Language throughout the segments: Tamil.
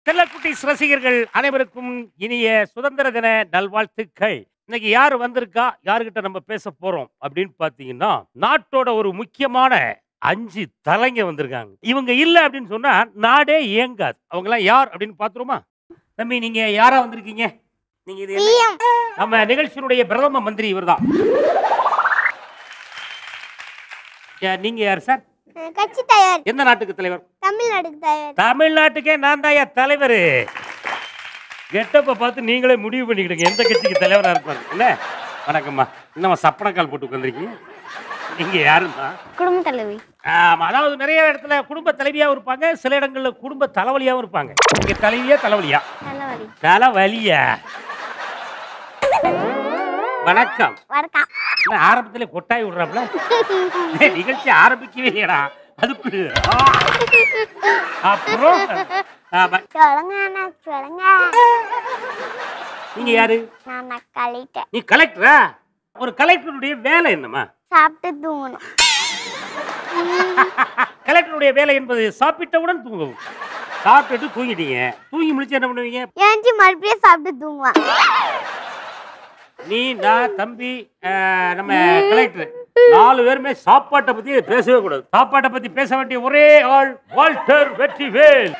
செல்லக்குட்டி ரசிகர்கள் அனைவருக்கும் இனிய சுதந்திர தின நல்வாழ்த்துக்கள் இன்னைக்கு யார் வந்திருக்கா யாருகிட்ட நம்ம பேச போறோம் அப்படின்னு பாத்தீங்கன்னா நாட்டோட ஒரு முக்கியமான அஞ்சு தலைங்க வந்திருக்காங்க இவங்க இல்ல அப்படின்னு சொன்னா நாடே இயங்காது அவங்க எல்லாம் யார் அப்படின்னு பாத்துருமா தம்பி நீங்க யாரா வந்திருக்கீங்க நீங்க இது என்ன- பிஎம் நம்ம நிகழ்ச்சியினுடைய பிரதம மந்திரி இவர்தான் யா, நீங்க யார் சார் கட்சி தயார் எந்த நாட்டுக்கு தலைவர் தமிழ்நாடுக்கு தயார் தமிழ்நாட்டுக்கே நான் தான் தலைவர் கெட்டப்ப பார்த்து நீங்களே முடிவு பண்ணிக்கிடுங்க எந்த கட்சிக்கு தலைவரா இருப்பாரு இல்ல வணக்கம்மா என்னம்மா சப்பனக்கால் போட்டு உட்காந்துருக்கீங்க நீங்க யாரும்மா குடும்ப தலைவி ஆமா, அதாவது நிறைய இடத்துல குடும்ப தலைவியாவும் இருப்பாங்க சில இடங்கள்ல குடும்ப தலைவலியாவும் இருப்பாங்க இங்க தலைவியா தலைவலியா தலைவலி தலைவலியா வணக்கம் வணக்கம் என்ன ஆரம்பத்திலே கொட்டாய் விடுறாப்ல ஏய், நிகழ்ச்சி ஆரம்பிக்கவே இல்லையடா அதுக்கு ஆ. அப்புறம் ஆமா. சொல்லுங்க அண்ணா சொல்லுங்க நீங்க யாரு நான் கழிட்டேன் நீ கலெக்டரா ஒரு கலெக்டருடைய வேலை என்னம்மா சாப்பிட்டு தூங்கணும் கலெக்டருடைய வேலை என்பது சாப்பிட்டவுடன் தூங்கவும் சாப்பிட்டுட்டு தூங்கிட்டீங்க தூங்கி முடிச்சு என்ன பண்ணுவீங்க ஏஞ்சி மறுபடியும் சாப்பிட்டு தூங்குவேன் நீ நான் தம்பி ஆஹ், நம்ம கலெக்டர் நாலு பேருமே சாப்பாட்டை பத்தி பேசவே கூடாது சாப்பாட்டை பத்தி பேச வேண்டிய ஒரே ஆள் வால்டர் வெற்றிவேல்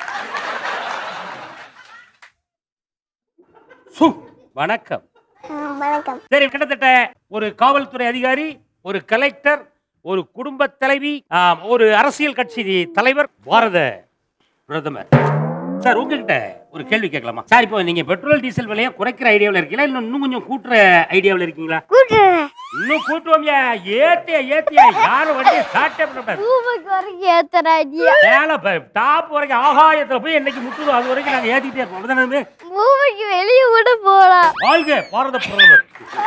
சு, வணக்கம் ம், வணக்கம் சரி கிட்டத்தட்ட ஒரு காவல்துறை அதிகாரி ஒரு கலெக்டர் ஒரு குடும்ப தலைவி ஆம், ஒரு அரசியல் கட்சி தலைவர் பாரத பிரதமர் சார் உங்ககிட்ட ஒரு கேள்வி கேட்கலாமா சார் இப்போ நீங்க பெட்ரோல் டீசல் விலையை குறைக்கிற ஐடியாவில் இருக்கீங்களா இல்லை இன்னும் கொஞ்சம் கூட்டுற ஐடியாவில் இருக்கீங்களா கூட்டுறேன் இன்னும் கூட்டுவோம்யா ஏத்தியா ஏத்தியா யாரும் வண்டியை ஸ்டார்ட்டே பண்ணக்கூடாது ரூபாய்க்கு வரைக்கும் ஏத்துற ஐடியா மேல டாப் வரைக்கும் ஆகாயத்துல போய் என்னைக்கு முட்டுதோ அது வரைக்கும் நாங்க ஏத்திட்டே இருப்போம் அப்படிதானே ரூபாய்க்கு வெளியே கூட போலாம் வாழ்க பாரத பிரதமர்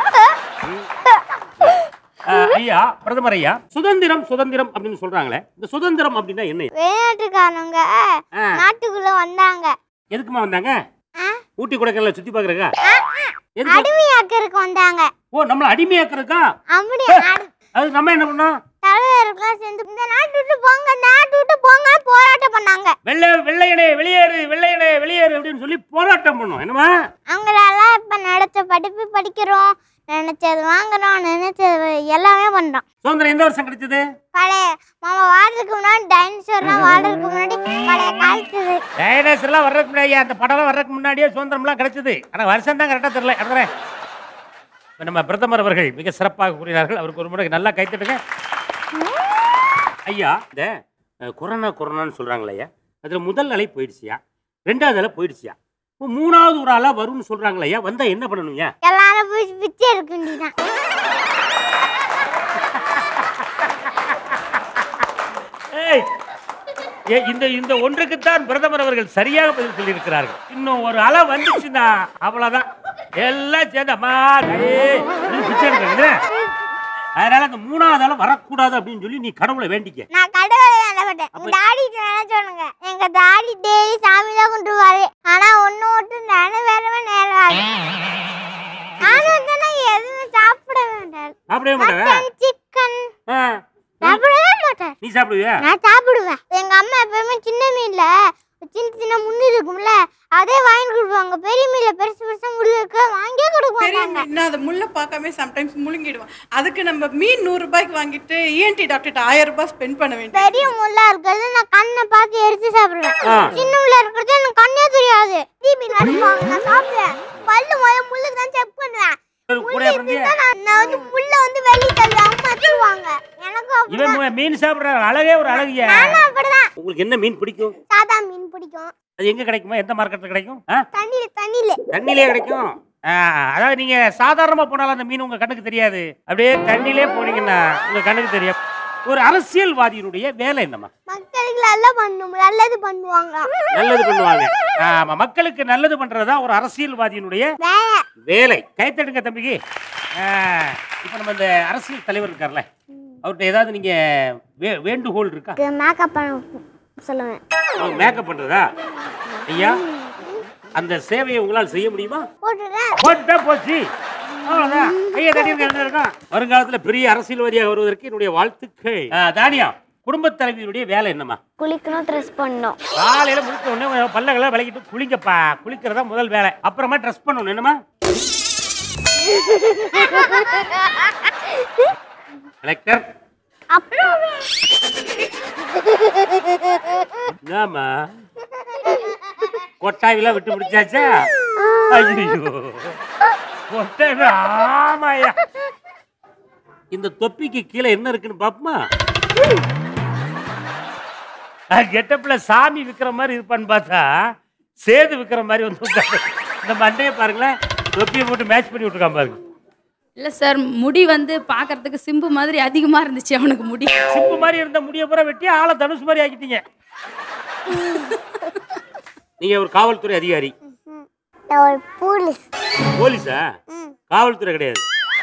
அஹ், ஐயா பிரதமர் ஐயா சுதந்திரம் சுதந்திரம் அப்படின்னு சொல்றாங்களே இந்த சுதந்திரம் அப்படின்னா என்ன வெளிநாட்டுக்காரங்க ஆ, நாட்டுக்குள்ள வந்தாங்க எதுக்குமா வந்தாங்க ஆ? ஊட்டி கொடைக்கானல சுத்தி பாக்குறக்கா எதுக்கு அடிமையாக்கறதுக்கு வந்தாங்க ஓ நம்மள அடிமையாக்குறக்கா அப்படி அடி- அது நம்ம என்ன பண்ணோம் தலைவருக்கெல்லாம் சேர்ந்து இந்த நாட்டு விட்டு போங்க நாட்டு விட்டு போங்க போராட்டம் பண்ணாங்க வெள்ளை வெள்ளையனே வெளியேறு வெள்ளையனே வெளியேறு அப்படின்னு சொல்லி போராட்டம் பண்ணோம் என்னமா அவங்களெல்லாம் இப்ப நினைச்ச படிப்பு படிக்கிறோம் நினைச்சது வாங்குறோம் நினைச்சது எல்லாமே பண்றோம் சுதந்திரம் எந்த வருஷம் கிடைச்சது பழைய மாமா வாழ்றதுக்கு முன்னாடி டைனோசர்லாம் வாழ்றதுக்கு முன்னாடி பழைய காலத்துது டைனோசர் எல்லாம் வர்றதுக்கு முன்னாடியே அந்த படம்லாம் வர்றதுக்கு முன்னாடியே சுதந்திரம்லாம் கிடைச்சது ஆனா வருஷம் தான் கரெக்டாக தெரியல அப்படிதானே இப்ப நம்ம பிரதமர் அவர்கள் மிக சிறப்பாக கூறினார்கள் அவருக்கு ஒரு முறை நல்லா கைத்தட்டுங்க ஐயா இந்த அஹ், கொரோனா கொரோனான்னு சொல்றாங்களே ஐயா அதுல முதல் அலை போயிடுச்சியா ரெண்டாவது அலை போயிடுச்சியா இப்போ மூணாவது ஒரு அலை வரும்னு சொல்றாங்களே ஐயா வந்தா என்ன பண்ணணும்யா எல்லாரும் போய் பிச்சை எடுக்க வேண்டியதான் ஏய் ஏ, இந்த இந்த ஒன்றுக்குத்தான் பிரதமர் அவர்கள் சரியாக பதில் சொல்லியிருக்கிறார்கள் இன்னும் ஒரு அலை வந்துச்சுன்னா அவ்வளவுதான் எல்லாம் சேர்ந்து அம்மா தாயே, அப்படின்னு பிச்சை எடுக்கணுங்க. அதனால அந்த மூணாவது அலை வரக்கூடாது அப்படின்னு சொல்லி நீ கடவுளை வேண்டிக்க நான் கடவுளை வேண்டப்பட்டேன் எங்க தாடி நினைச்சோனுங்க எங்க தாடி டெய்லி சாமி தான் கொண்டு வருவாரு ஆனா ஒண்ணு மட்டும் நினைவேறவே நேரம் நானும் தானே எதுவுமே சாப்பிட வேண்டாம் சாப்பிடவே மாட்டேன் சிக்கன் ஆ, சாப்பிடவே மாட்டேன் நீ சாப்பிடுவியா நான் சாப்பிடுவேன் எங்க அம்மா எப்பவுமே சின்ன மீன்ல சின்ன சின்ன முள்ளு இருக்கும்ல அதே வாங்கி கொடுப்பாங்க பெரிய மீன்ல பெருசு பெருசா முள்ளு இருக்கு வாங்கியே கொடுக்க பெரிய மாட்டாங்க மீன் அதை முள்ளை பார்க்காம சம்டைம்ஸ் முழுங்கிடுவான் அதுக்கு நம்ம மீன் நூறு ரூபாய்க்கு வாங்கிட்டு இஎன்டி டாக்டர்கிட்ட ஆயிரம் ரூபாய் ஸ்பெண்ட் பண்ண வேண்டியது பெரிய முள்ளா இருக்கிறது நான் கண்ணை பார்த்து எடுத்து சாப்பிடுவேன் ஆ. சின்ன முள்ளா இருக்கிறது எனக்கு கண்ணே தெரியாது பெரிய மீன் அடிப்பாங்க நான் சாப்பிடுவேன் பல்லு முதல்ல முள்ளுக்கு தான் செக் பண்ணுவேன் கூட பிறந்தியா இதுதான் நான் நான் வந்து முள்ள வந்து வெளியே தள்ளி அவங்க வச்சிருவாங்க எனக்கும் அப்படி- இவன் மு- மீன் சாப்பிடுற அழகே ஒரு அழகியா நானும் அப்படிதான் உங்களுக்கு என்ன மீன் பிடிக்கும் சாதா மீன் பிடிக்கும் அது எங்க கிடைக்குமா எந்த மார்க்கெட்ல கிடைக்கும் ஆ தண்ணியில தண்ணியில தண்ணிலே கிடைக்கும் ஆ, அதாவது நீங்க சாதாரணமா போனாலும் அந்த மீன் உங்க கண்ணுக்கு தெரியாது அப்படியே தண்ணிலே போனீங்கன்னா உங்க கண்ணுக்கு தெரியும் ஒரு அரசியல்வாதியினுடைய வேலை என்னம்மா மக்களுக்கு நல்லா பண்ணும் நல்லது பண்ணுவாங்க நல்லது பண்ணுவாங்க ஆமா மக்களுக்கு நல்லது பண்றதுதான் ஒரு அரசியல்வாதியினுடைய வேலை வேலை கைத்தடுங்க தம்பிக்கு ஆ, இப்ப நம்ம இந்த அரசியல் தலைவர் இருக்கார்ல அவர்கிட்ட ஏதாவது நீங்க வே- வேண்டுகோள் இருக்கா மேக்கப் பண்ண சொல்லுவேன் அவங்க மேக்கப் பண்றதா ஐயா அந்த சேவையை உங்களால் செய்ய முடியுமா போட்டுறேன் போட்டுட்டா போச்சு அவ்வளவுதான் கையை தட்டி இருக்க வருங்காலத்துல பெரிய அரசியல்வாதியாக வருவதற்கு என்னுடைய வாழ்த்துக்கள் ஆ, தானியா குடும்பத் தலைவியுடைய வேலை என்னம்மா குளிக்கணும் ட்ரெஸ் பண்ணணும் காலையில முடிச்ச உடனே பல்லகளை விளக்கிட்டு குளிங்கப்பா குளிக்கிறதா முதல் வேலை அப்புறமா ட்ரெஸ் பண்ணணும் என்னம்மா கலெக்டர் அப்புறம் என்னம்மா கொட்டாவிலாம் விட்டு பிடிச்சாச்சா ஐயோ கொட்டாவி ஆமாயா இந்த தொப்பிக்கு கீழே என்ன இருக்குன்னு பாப்போமா கெட்டப்ல சாமி விக்கிற மாதிரி இருப்பான்னு பார்த்தா சேது விக்கிற மாதிரி வந்து உட்கார்ந்து. இந்த மண்டையை பாருங்களேன் தொப்பியை போட்டு மேட்ச் பண்ணி விட்டுருக்கான் பாருங்க இல்லை சார் முடி வந்து பார்க்கறதுக்கு சிம்பு மாதிரி அதிகமாக இருந்துச்சு அவனுக்கு முடி சிப்பு மாதிரி இருந்த முடிய பூரா வெட்டி ஆளை தனுஷ் மாதிரி ஆக்கிட்டீங்க நீங்க ஒரு காவல்துறை அதிகாரி நான் ஒரு போலீஸ் போலீஸா ம் காவல்துறை கிடையாது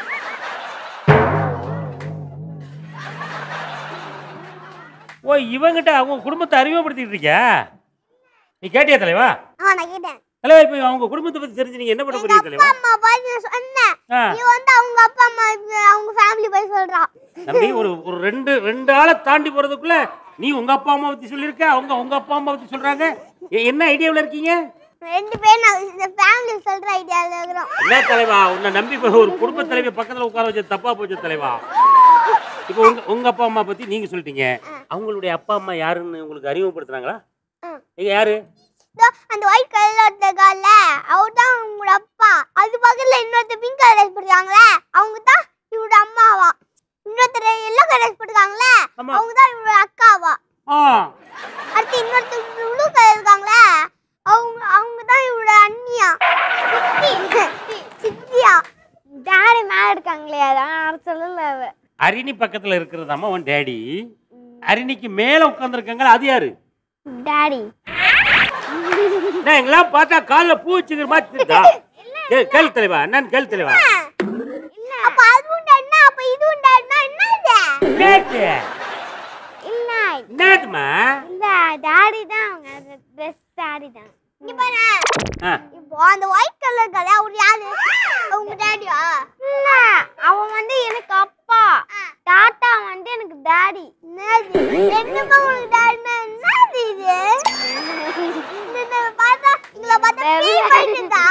ஓ இவங்கிட்ட அவங்க குடும்பத்தை அறிமுகப்படுத்திட்டு இருக்கியா நீ கேட்டியா தலைவா ஆ நான் கேட்டேன் தலைவா இப்போ அவங்க குடும்பத்தை பத்தி தெரிஞ்சு நீங்க என்ன பண்ண எங்க போறீங்க அப்பா தலைவா அம்மா பார்த்து நான் சொன்னேன் ஆ. நீ வந்து அவங்க அப்பா அம்மா அவங்க ஃபேமிலி போய் சொல்றான் தம்பி ஒரு ஒரு ரெண்டு ரெண்டு ஆளை தாண்டி போறதுக்குள்ள நீ உங்க அப்பா அம்மா பத்தி சொல்லியிருக்க அவங்க உங்க அப்பா அம்மா பத்தி சொல்றாங்க எ- என்ன ஐடியாவில் இருக்கீங்க ரெண்டு பேரும் நான் இந்த ஃபேமிலி சொல்ற ஐடியாவில் இருக்கிறோம் என்ன தலைவா உன்னை நம்பி இப்ப ஒரு குடும்ப தலைவி பக்கத்துல உட்கார வச்ச தப்பா போச்சு தலைவா இப்போ உங்க உங்க அப்பா அம்மா பத்தி நீங்க சொல்லிட்டீங்க அவங்களுடைய அப்பா அம்மா யாருன்னு உங்களுக்கு அறிமுகப்படுத்துனாங்களா ம். நீங்க யாரு இதோ அந்த ஒயிட் கலர்ல ஒருத்த கால அவர் தான் உங்களோட அப்பா அது பக்கத்துல இன்னொருத்த பிங்க் கலர் போட்டுருக்காங்களே அவங்க தான் இவரோட அம்மாவா இன்னொருத்தர் எல்லோ கலர் போட்டுருக்காங்களே ஆமா. அவங்க தான் இவரோட அக்காவா ஆ அடுத்து இன்னொருத்தர் ப்ளூ கலர் இருக்காங்களே அவங்க அவங்க தான் இவரோட அண்ணியா சித்தி சித்தியா டாடி மேல இருக்காங்களே அதான் சொல்லல அவ அரிணி பக்கத்துல இருக்கிறது அம்மா உன் டேடி அரிணிக்கு மேல உட்கார்ந்துருக்காங்க அது யாரு டாடி நான் எங்கெல்லாம் பார்த்தா கால்ல பூ வச்சுக்கிற மாதிரி தெரியுதா? கே- கேளு தலைவா என்னன்னு கேளு தலைவா அப்ப அதுவும் டாடினா அப்ப இதுவும் டாடினா என்னது என்னது? இல்ல என்னதும்மா இல்ல டாடி தான் அவங்க ட்ரெஸ் டாடி தான் இங்க பாரு ஆ, இப்போ அந்த ஒயிட் கலர் கதை அவர் யாரு அவங்க டாடியா இல்ல அவன் வந்து எனக்கு அப்பா டாட்டா வந்து எனக்கு டாடி என்னது என்னமா உனக்கு டாடினா என்னது இது இந்த பார்த்தா இங்கள பார்த்தா ஃபீல் பண்ணிட்டா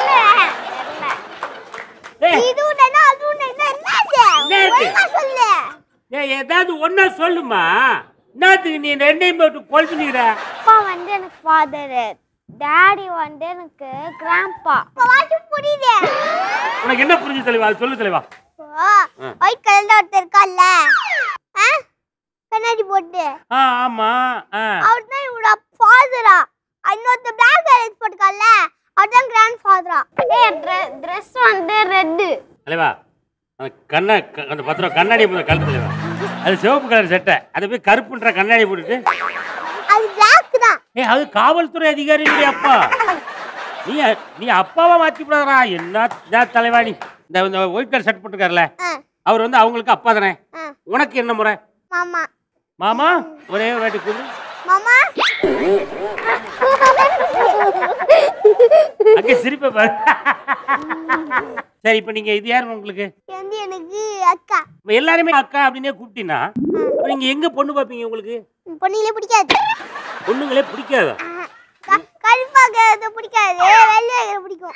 ஏய், இது உடனே அது உடனே என்னது என்னது? ஒழுங்கா சொல்லு ஏய், ஏதாவது ஒன்னா சொல்லுமா என்னத்துக்கு நீ ரெண்டையும் போட்டு கொழுப்பினுக்கிற அப்பா வந்து எனக்கு ஃபாதர் டாடி வந்து எனக்கு கிராம்பா வாட்ச் புரியுது உனக்கு என்ன புரிஞ்சு தலைவா அது சொல்லு தலைவா ஒயிட் கலர்ல ஒருத்தர் இருக்கால்ல ஆ? கண்ணாடி போட்டு ஆ ஆமா ஆ அவர் தான் இவரோட ஃபாதரா இன்னொருத்தர் பிளாக் கலர் போட்டுக்கால்ல அவர் தான் கிராண்ட் ஃபாதரா ஏ ட்ரெஸ் வந்து ரெட் தலைவா அந்த கண்ண க- அந்த பத்திரம் கண்ணாடியை போய் கழுத்து தலைவா அது சிவப்பு கலர் சட்டை அதை போய் கருப்புன்ற கண்ணாடி போட்டுட்டு அது பிளாக் தான் ஏ அது காவல்துறை அதிகாரியுடைய அப்பா நீ நீ அப்பாவா மாத்தி விடாதா என்ன என்ன தலைவா நீ இந்த இந்த ஒயிட் கலர் ஷர்ட் போட்டுருக்காருல ஆ, அவர் வந்து அவங்களுக்கு அப்பா தானே ஆ. உனக்கு என்ன முறை மாமா மாமா ஒரே ஒரு வாட்டி கூப்பிடு மாமா அங்கே சிரிப்பை பாரு சரி இப்போ நீங்க இது யார் உங்களுக்கு இது வந்து எனக்கு அக்கா இப்ப எல்லாருமே அக்கா அப்படின்னே கூப்பிட்டீங்கன்னா அப்ப நீங்க எங்க பொண்ணு பார்ப்பீங்க உங்களுக்கு பொண்ணுங்களே பிடிக்காது பொண்ணுங்களே பிடிக்காதா கருப்பாக்கிறது பிடிக்காது வெள்ளையாகிறது பிடிக்கும்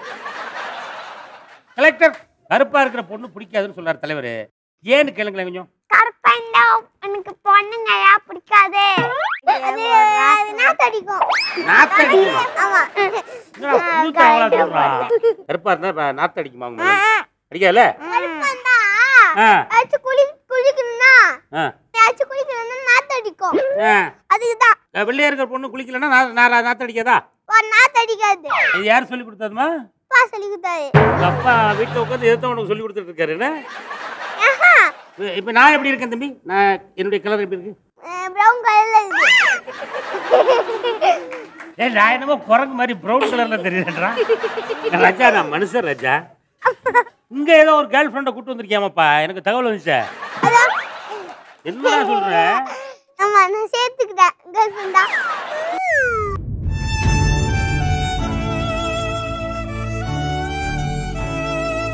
கலெக்டர் கருப்பா இருக்கிற பொண்ணு பிடிக்காதுன்னு சொல்றாரு தலைவர் ஏன்னு கேளுங்களேன் கொஞ்சம் கருப்பண்டா எனக்கு பொண்ணுங்களா பிடிக்காது அது அது நாத்தடிக்கும் நாத்தடிக்குமா ஆமா என்னடா புது தகவலா சொல்றா கருப்பா இருந்தா இப்ப நாத்து அடிக்குமா உங்க மேல? அடிக்காதுல்ல கருப்பண்டா ஆ அச்சு குளி குளிக்கணும்னா ஆ அச்சு குளிக்கணும்னா நாத்தடிக்கும் ஆ அதுக்கு தான் வெள்ளையா இருக்கிற பொண்ணு குளிக்கலன்னா நா- நா- நாத்து அடிக்காதா நாத்தடிக்காது இது யார் சொல்லி கொடுத்ததுமா அப்பா சொல்லி கொடுத்தாரு உங்க அப்பா வீட்டுல உட்காந்து எதிர்த்து உனக்கு சொல்லி கொடுத்துட்டு இருக்காரு என்ன ஆஹா இப்ப- இப்ப நான் எப்படி இருக்கேன் தம்பி நான் என்னுடைய கலர் எப்படி இருக்கு ப்ரௌன் கலர்ல இருக்கு ஏய் நான் என்னமோ குரங்கு மாதிரி ப்ரௌன் கலர்ல தெரியுதுன்றா ரஜா நான் மனுஷன் ரஜா இங்க ஏதோ ஒரு கேர்ள் ஃப்ரெண்டை கூட்டு வந்திருக்கியாமாப்பா எனக்கு தகவல் வந்துச்சே அதான் என்னடா சொல்ற ஆமா நான் சேர்த்துக்கிட்டேன் கேர்ள் ஃப்ரெண்டா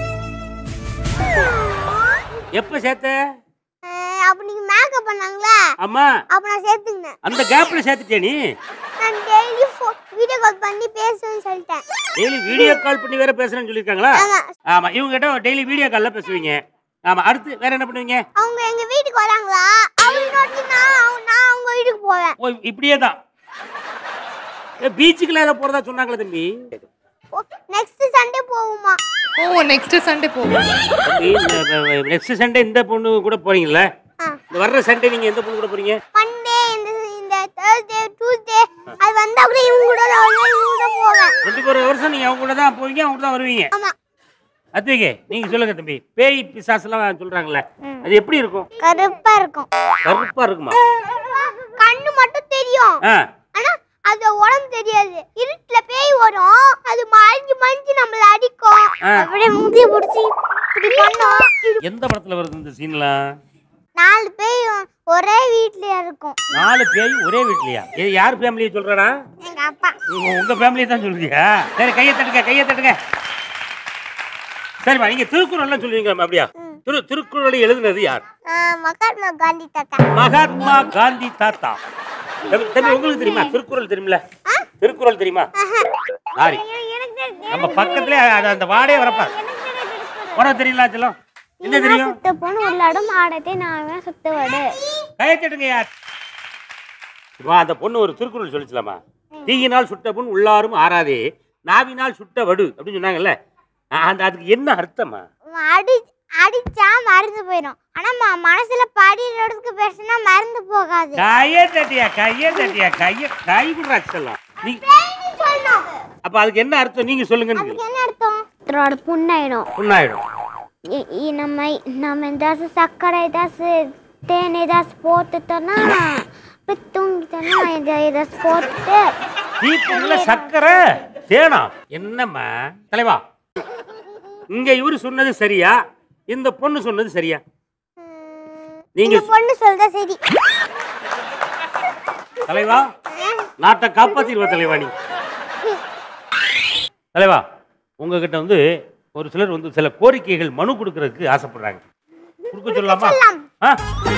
எப்ப சேர்த்த அப்ப நீங்க மேக்கப் பண்ணாங்களே அம்மா அப்ப நான் சேர்த்துக்கினேன் அந்த கேப்ல சேர்த்துட்டே நீ நான் டெய்லி வீடியோ கால் பண்ணி பேசுவேன்னு சொல்லிட்டேன் டெய்லி வீடியோ கால் பண்ணி வேற பேசுறேன்னு சொல்லியிருக்காங்களா ஆமா ஆமா இவங்க கிட்ட டெய்லி வீடியோ கால்ல பேசுவீங்க ஆமா அடுத்து வேற என்ன பண்ணுவீங்க அவங்க எங்க வீட்டுக்கு வராங்களா அவங்க நோட்டி நான் அவங்க- நான் அவங்க வீட்டுக்கு போவேன் ஓ இப்படியே தான் பீச்சுக்குள்ள ஏதோ போறதா சொன்னாங்களே தம்பி நெக்ஸ்ட் சண்டே போவோமா ஓ நெக்ஸ்ட் சண்டே போவோம் தம்பி நெக்ஸ்ட் சண்டே இந்த பொண்ணு கூட போறீங்கல்ல ஆ. இந்த வர்ற சண்டே நீங்க எந்த பொண்ணு கூட போறீங்க மண்டே இந்த இந்த தேர்ஸ்டே டியூஸ்டே அது வந்தா கூட இவங்க கூட நான் வந்து இவங்க கூட போவேன் டுவெண்ட்டி ஃபோர் ஹவர்ஸ் நீங்க அவங்க கூட தான் போவீங்க அவங்க கூட தான் வருவீங்க ஆமா அத்விகே நீங்க சொல்லுங்க தம்பி பேய் பிசாசுலாம் சொல்றாங்கல்ல அது எப்படி இருக்கும் கருப்பா இருக்கும் கருப்பா இருக்குமா கண்ணு மட்டும் தெரியும் ஆ ஆனா அது உடம்பு தெரியாது இருட்டுல பேய் வரும் அது மறைஞ்சு மறைஞ்சு நம்மள அடிக்கும் ஆ. அப்படியே முதிய புடிச்சு இப்படி பண்ணோம் எந்த படத்துல வருது இந்த சீன்லாம் நாலு பேய் ஒரே வீட்ல இருக்கும் நாலு பேய் ஒரே வீட்லயா இது யார் ஃபேமிலியை சொல்றடா எங்க அப்பா உங்க உங்க ஃபேமிலியை தான் சொல்றியா சரி கையை தட்டுங்க கையை தட்டுங்க சரிம்மா நீங்க திருக்குறள்லாம் சொல்லுவீங்களா அப்படியா திரு திருக்குறளை எழுதுனது யார் ஆஹ் மகாத்மா காந்தி தாத்தா மகாத்மா காந்தி தாத்தா தம்பி தம்பி, உங்களுக்கு தெரியுமா திருக்குறள் தெரியுமில திருக்குறள் தெரியுமா சாரி எனக்கு தெரியும். நம்ம பக்கத்துல அது அந்த வாடே வரப்பா உனக்கு தெரியல செல்லம் என்ன தெரியும் சுத்த பொண்ணு உள்ளாடும் ஆடத்தை நான் சுத்த வடு கையத்தட்டுங்க யார் வா அந்த பொண்ணு ஒரு திருக்குறள் சொல்லிச்சலாமா தீயினால் சுட்ட பொன் உள்ளாரும் ஆறாதே நாவினால் சுட்ட வடு அப்படின்னு சொன்னாங்கல்ல ஆ, அந்த அதுக்கு என்ன அர்த்தமா அடி அடிச்சா மறந்து போயிடும் ஆனா ம- மனசுல படிக்கிறதுக்கு பேசினா மறந்து போகாது கைய தட்டியா கைய தட்டியா கைய கை விடுறா செல்லம் நீ சொல்லணும் அப்ப அதுக்கு என்ன அர்த்தம் நீங்க சொல்லுங்க அதுக்கு என்ன அர்த்தம் இதோட புண்ணாயிடும் புண்ணாயிடும் இ- இ- நம்ம நம்ம ஏதாச்சும் சர்க்கரை ஏதாச்சும் தேன் ஏதாச்சும் போட்டுட்டோன்னா அப்படியே தூங்கிட்டோன்னா இதை ஏதாச்சும் போட்டுட்டு தீப்புள்ள சக்கரை தேனா என்னம்மா தலைவா இங்க இவரு சொன்னது சரியா இந்த பொண்ணு சொன்னது சரியா நீங்க இந்த பொண்ணு சொல்றா சரி தலைவா நாட்டை காப்பாத்திடுவா தலைவா நீ தலைவா உங்ககிட்ட வந்து ஒரு சிலர் வந்து சில கோரிக்கைகள் மனு கொடுக்கறதுக்கு ஆசைப்படுறாங்க கொடுக்க சொல்லலாமா ஆ?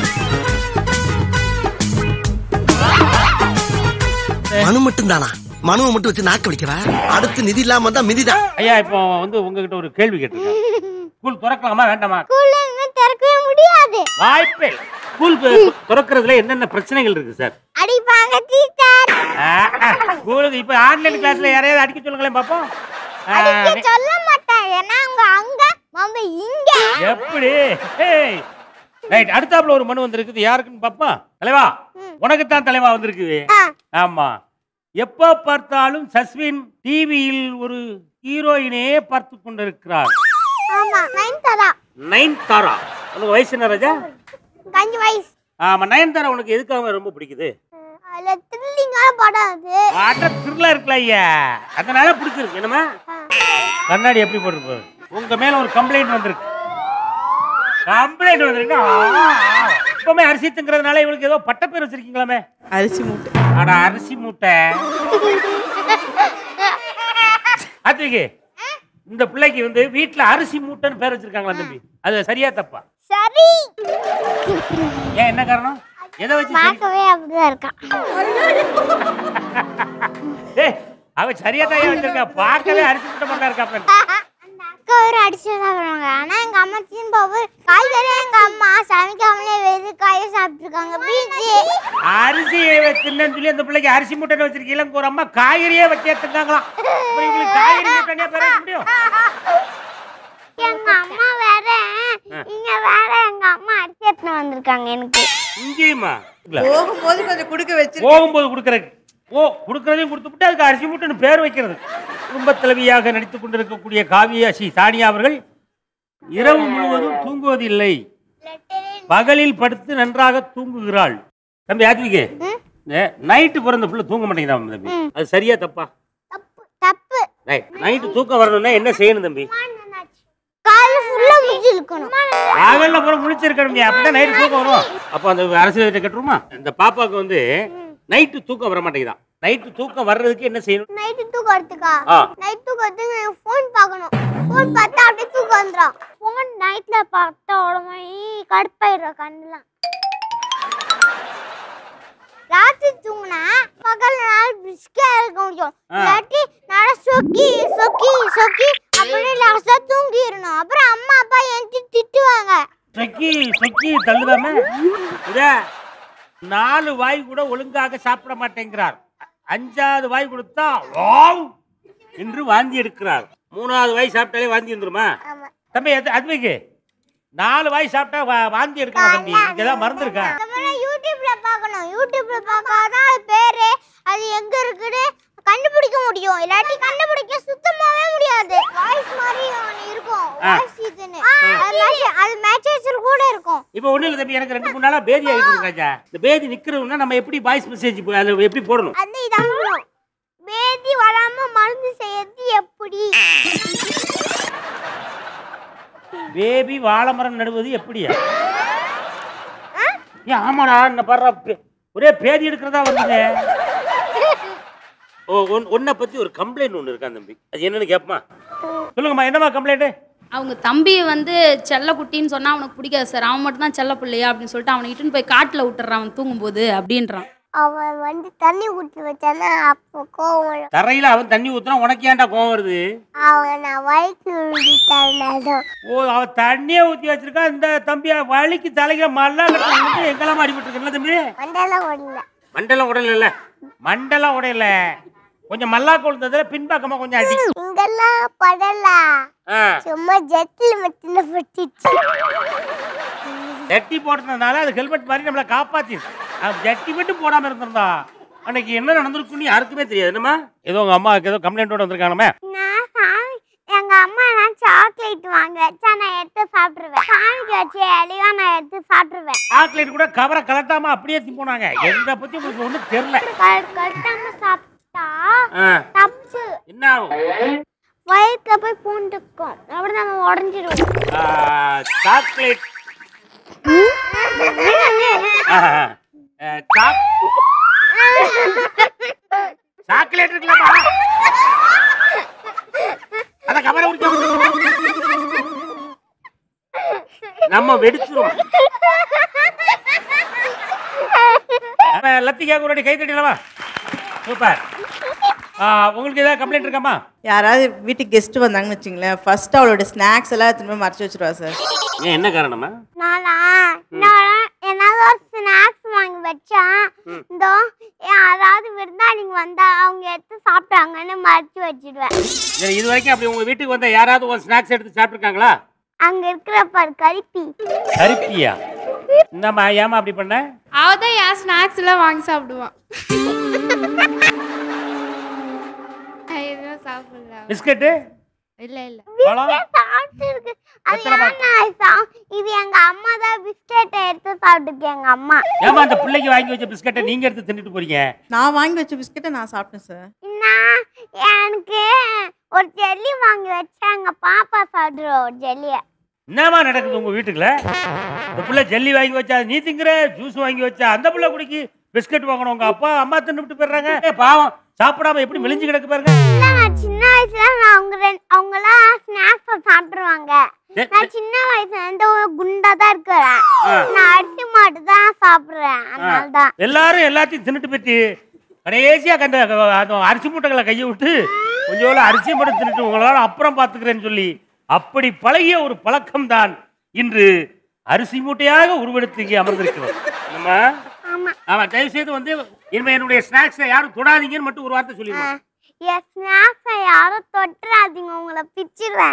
மனு மட்டும் தானா மனுவை மட்டும் வச்சு நாக்க வலிக்கவா அடுத்து நிதி இல்லாம வந்தா மிதிதான் ஐயா இப்போ வந்து உங்ககிட்ட ஒரு கேள்வி கேட்டிருக்கேன் ஸ்கூல் திறக்கலாமா வேண்டாமா ஸ்கூல்ல இன்னும் திறக்கவே முடியாது வாய்ப்பே ஸ்கூல் திறக்கிறதுல என்னென்ன பிரச்சனைகள் இருக்கு சார் அடிப்பாங்க டீச்சர் ஸ்கூலுக்கு இப்போ ஆன்லைன் கிளாஸ்ல யாரையாவது அடிக்க சொல்லுங்களேன் பாப்போம் ஆ, அடிக்க சொல்ல மாட்டாங்க ஏன்னா அவங்க அங்க நம்ம இங்க எப்படி ரைட் அடுத்தாப்புல ஒரு மனு வந்திருக்குது யாருக்குன்னு பாப்பா தலைவா உனக்கு தான் தலைவா வந்திருக்குது ஆ, ஆமா எப்போ பார்த்தாலும் சஸ்வின் டிவியில் ஒரு ஹீரோயினே பார்த்து கொண்டிருக்கிறார் ஆமா நைன் தரா நயன்தாரா உனக்கு வயசு என்ன ராஜா அஞ்சு வயசு ஆமா நயன்தாரா உனக்கு எதுக்காக ரொம்ப பிடிக்குது அதுல த்ரில்லிங்கான படம் அது வாட்டர் திருளா இருக்குல்ல ஐயா அதனால பிடிச்சிருக்கு என்னமா கண்ணாடி எப்படி போட்டுருப்பாரு உங்க மேல ஒரு கம்ப்ளைண்ட் வந்திருக்கு கம்ப்ளைண்ட் வந்திருக்கு ஆ, ஆ. இப்பவுமே அரிசி திங்கிறதுனால இவளுக்கு ஏதோ பட்டப்பேர் வச்சிருக்கீங்களாமே அரிசி மூட்டை அட அரிசி மூட்டை அத்திக்கு இந்த பிள்ளைக்கு வந்து வீட்ல அரிசி மூட்டைன்னு பேர் வச்சிருக்காங்களா தம்பி அது சரியா தப்பா சரி ஏன் என்ன காரணம் எதை வச்சு சரி- பார்க்கவே அப்படிதான் இருக்கான் ஏய், அவ சரியா தான் வச்சிருக்கா பார்க்கவே அரிசி மூட்டை மட்டும் இருக்காப்ல அந்த அக்கா வேற அடிச்சு சாப்பிடுவாங்க ஆனா எங்க அம்மா திரும்ப காய்கறி எங்க அம்மா சமைக்காமலே வெறும் காய சாப்பிட்டுருக்காங்க பீச்சு அரிசி தின்னு சொல்லி அந்த பிள்ளைக்கு அரிசி மூட்டை வச்சிருக்கீங்க ஒரு அம்மா காய்கறியே வச்சு எடுத்துருக்காங்களாம் அப்புறம் இவங்களுக்கு காய்கறி மூட்டைனே பேர வைக்க முடியும் எங்க அம்மா வேற இங்க வேற எங்க அம்மா அடிச்சு எடுத்துன்னு வந்திருக்காங்க எனக்கு இங்கேயுமா இல்ல போகும்போது கொஞ்சம் கொடுக்க வச்சிருக்கேன் போகும்போது கொடுக்கறது ஓ கொடுக்கறதையும் கொடுத்துவிட்டு அதுக்கு அரிசி மூட்டைன்னு பேர் வைக்கிறது குடும்பத் தலைவியாக நடித்துக் கொண்டிருக்கக்கூடிய காவியா ஸ்ரீ சானியா அவர்கள் இரவு முழுவதும் தூங்குவதில்லை பகலில் படுத்து நன்றாக தூங்குகிறாள் தம்பி ஆத்விகே நைட்டு பிறந்த புள்ள தூங்க மாட்டேங்குதா தம்பி அது சரியா தப்பா தப்பு தப்பு ரைட் நைட்டு தூக்கம் வரணும்னா என்ன செய்யணும் தம்பி காலைல ஃபுல்லா முடிச்சு இருக்கணும் பகல்ல பூரா முழிச்சிருக்கணுங்க அப்பதான் நைட்டு தூக்கம் வரும் அப்போ அந்த அரசியல் கட்டுருமா இந்த பாப்பாவுக்கு வந்து நைட்டு தூக்கம் வர மாட்டேங்குதான் நைட்டு தூக்கம் வர்றதுக்கு என்ன செய்யணும் நைட்டு தூக்கம் வரதுக்கா ஆ. நைட் தூக்கத்துக்கு ஃபோன் பார்க்கணும் ஃபோன் பார்த்தா அப்படியே தூக்கம் வந்துடும் ஃபோன் நைட்ல பார்த்தா உடம்பு கடுப்பாயிடும் கண்ணுலாம் ராத்திரி தூங்குனா பகல் நாள் பிஸ்கா இருக்க முடியும் ஆ. இல்லாட்டி நல்லா சொக்கி சொக்கி சொக்கி அப்படியே லாஸ்டா தூங்கிடணும் அப்புறம் அம்மா அப்பா என்கிட்ட திட்டுவாங்க சொக்கி சொக்கி தள்ளுதாம இதே நாலு வாய் கூட ஒழுங்காக சாப்பிட மாட்டேங்கிறார் அ- அஞ்சாவது வாய் கொடுத்தா வாவ் என்று வாந்தி எடுக்கிறார் மூணாவது வாய் சாப்பிட்டாலே வாந்தி வந்துருமா ஆமா. தம்பி அது அதுவைக்கு நாலு வாய் சாப்பிட்டா வா- வாந்தி எடுக்கணும் தம்பி இங்க ஏதாவது மருந்து இருக்கா அப்புறம் யூடியூப்ல பார்க்கணும் யூடியூப்ல பார்க்காதான் அது பேரு அது எங்க இருக்குன்னு கண்டுபிடிக்க முடியும் இல்லாட்டி கண்டுபிடிக்க சுத்தமாவே முடியாது வாய்ஸ் மாதிரி ஒண்ணு இருக்கும் ஆ. வாய்ஸ் இதுன்னு அது match- அது மேட்சஸ்ல கூட இருக்கும் இப்போ ஒண்ணும் இல்லை தம்பி எனக்கு ரெண்டு மூணு நாளா பேதி ஆகிட்டு இருக்கு ராஜா இந்த பேதி நிக்கிறவங்கன்னா நம்ம எப்படி வாய்ஸ் மெசேஜ் அதில் எப்படி போடணும் அது இதான் வரும். பேதி வராம மருந்து செய்யறது எப்படி பேபி வாழைமரம் நடுவது எப்படியா ஏன் ஆமாடா என்ன பாடுறா பே- ஒரே பேதி எடுக்கிறதா வந்தீங்க ஓ ஒன் ஒன்றை பற்றி ஒரு கம்ப்ளைண்ட் ஒன்று இருக்கா தம்பி அது என்னன்னு கேட்பமா சொல்லுங்கம்மா என்னம்மா கம்ப்ளைண்ட்டு அவங்க தம்பியை வந்து செல்ல குட்டின்னு சொன்னா அவனுக்கு பிடிக்காது சார் அவன் மட்டும் தான் செல்ல பிள்ளையா அப்படின்னு சொல்லிட்டு அவனை இட்டுன்னு போய் காட்டுல விட்டுறான் அவன் தூங்கும்போது அப்படின்றான் அவன் வந்து தண்ணி ஊற்றி வச்சானா அப்போ கோவம் வரும். தரையில் அவன் தண்ணி ஊத்துனா உனக்கு ஏன்டா கோவம் வருது அவன் நான் வயிற்று விட்டாலும் ஓ அவன் தண்ணியே ஊற்றி வச்சிருக்கா இந்த தம்பியை வலிக்கு தலையில மல்லா கட்டு எங்கெல்லாம் அடிபட்டு இருக்குல்ல தம்பி மண்டலம் ஓடல மண்டலம் உடையல இல்ல மண்டலம் உடையல கொஞ்சம் மல்லா கொழுந்ததுல பின்பக்கமா கொஞ்சம் அடி இங்கெல்லாம் படல ஆ சும்மா ஜெட்டில் மட்டும் பட்டுச்சு ஜட்டி போட்டதுனால அது ஹெல்மெட் மாதிரி நம்மளை காப்பாத்திடுது அது ஜட்டி மட்டும் போடாம இருந்திருந்தா அன்னைக்கு என்ன நடந்திருக்குன்னு யாருக்குமே தெரியாது என்னம்மா ஏதோ உங்க அம்மாவுக்கு ஏதோ கம்ப்ளைண்டோட வந்திருக்காங்கம்மா நான் சாமி எங்க அம்மா நான் சாக்லேட் வாங்க வச்சா நான் எடுத்து சாப்பிட்டுருவேன் சாமிக்கு வச்சு எலிவா நான் எடுத்து சாப்பிட்டுருவேன் சாக்லேட் கூட கவரை கலட்டாம அப்படியே தூக்கி போனாங்க எந்த பத்தி உங்களுக்கு ஒண்ணும் தெரியல கல்- கட்டாம சாப்பிட்டா ஆ, தப்பு என்ன ஆகும் வயிற்றுல போய் பூண்டுக்கும் அப்படி நம்ம உடஞ்சிருவோம் ஆ, சாக்லேட் ஆ, ஆ, சாக் சாக்லேட் இருக்குல்லம்மா அத கவரை உரிக்க நம்ம வெடிச்சிரும் நம்ம லத்திகா கூட கை தட்டிடலாமா சூப்பர் உங்களுக்கு ஏதாவது கம்ப்ளைண்ட் இருக்காமா யாராவது வீட்டுக்கு கெஸ்ட் வந்தாங்கன்னு வச்சுங்களேன் ஃபர்ஸ்ட் அவளோட ஸ்நாக்ஸ் எல்லாம் திரும்ப மறைச்சு வச்சிருவா சார் ஏன் என்ன காரணமா நானா நான் என்னால ஒரு ஸ்நாக்ஸ் வாங்கி வச்சேன் இதோ யாராவது விருந்தாளிங்க வந்தா அவங்க எடுத்து சாப்பிட்டாங்கன்னு மறைச்சு வச்சிடுவேன் சரி இது வரைக்கும் அப்படி உங்க வீட்டுக்கு வந்த யாராவது ஒரு ஸ்நாக்ஸ் எடுத்து சாப்பிட்டுருக்காங்களா அங்க இருக்கிற பாரு கரிப்பி கருப்பியா இந்தாம்மா ஏமா அப்படி பண்ண அவ தான் என் ஸ்நாக்ஸ் எல்லாம் வாங்கி சாப்பிடுவான் நான் எதுவும் சாப்பிடல பிஸ்கட்டு இல்ல இல்ல பழம் சாப்பிட்டு இருக்கு அது வெத்தலை பாக்கு. ஏன்னா சா- இது எங்க அம்மா தான் பிஸ்கெட்டை எடுத்து சாப்பிட்டுருக்கு எங்க அம்மா ஏமா அந்த பிள்ளைக்கு வாங்கி வச்ச பிஸ்கட்டை நீங்க எடுத்து தின்னுட்டு போறீங்க நான் வாங்கி வச்ச பிஸ்கெட்டை நான் சாப்பிட்டேன் சார் நான் எனக்கு ஒரு ஜெல்லி வாங்கி வச்சா எங்க பாப்பா சாப்பிடுவோம் ஒரு ஜெல்லிய என்னமா நடக்குது உங்க வீட்டுக்குள்ள இந்த பிள்ளை ஜல்லி வாங்கி வச்சா நீ திங்கிற ஜூஸ் வாங்கி வச்சா அந்த பிள்ளை குடிக்கி பிஸ்கட் வாங்கணும் உங்க அப்பா அம்மா தின்னுட்டு போயிடுறாங்க ஏய், பாவம் சாப்பிடாம எப்படி மெலிஞ்சு கிடக்கு பாருங்க நான் சின்ன வயசுல நான் அவங்க ரெண்டு அவங்களாம் ஸ்நாக்ஸ் சாப்பிடுவாங்க சரி, நான் சின்ன வயசுல இருந்து ஒரு குண்டா தான் இருக்கிறேன் ஆ. நான் அரிசி மாட்டு தான் சாப்பிடுறேன் அதனால தான் எல்லாரும் எல்லாத்தையும் தின்னுட்டு போயிட்டு கடைசியா கண்ட அந்த அரிசி மூட்டைகளை கையை விட்டு கொஞ்சோல அரிசி மட்டும் தின்னுட்டு உங்களால அப்புறம் பாத்துக்கிறேன்னு சொல்லி அப்படி பழகிய ஒரு பழக்கம் தான் இன்று அரிசி மூட்டையாக உருவெடுத்து இங்கே அமர்ந்திருக்கிறோம் நம்ம ஆமா ஆமா தயவு செய்து வந்து இனிமே என்னுடைய ஸ்நாக்ஸை யாரும் தொடாதீங்கன்னு மட்டும் ஒரு வார்த்தை சொல்லிடுவோம் என் ஸ்நாக்ஸை யாரும் தொட்டுறாதீங்க உங்களை பிச்சிருவேன்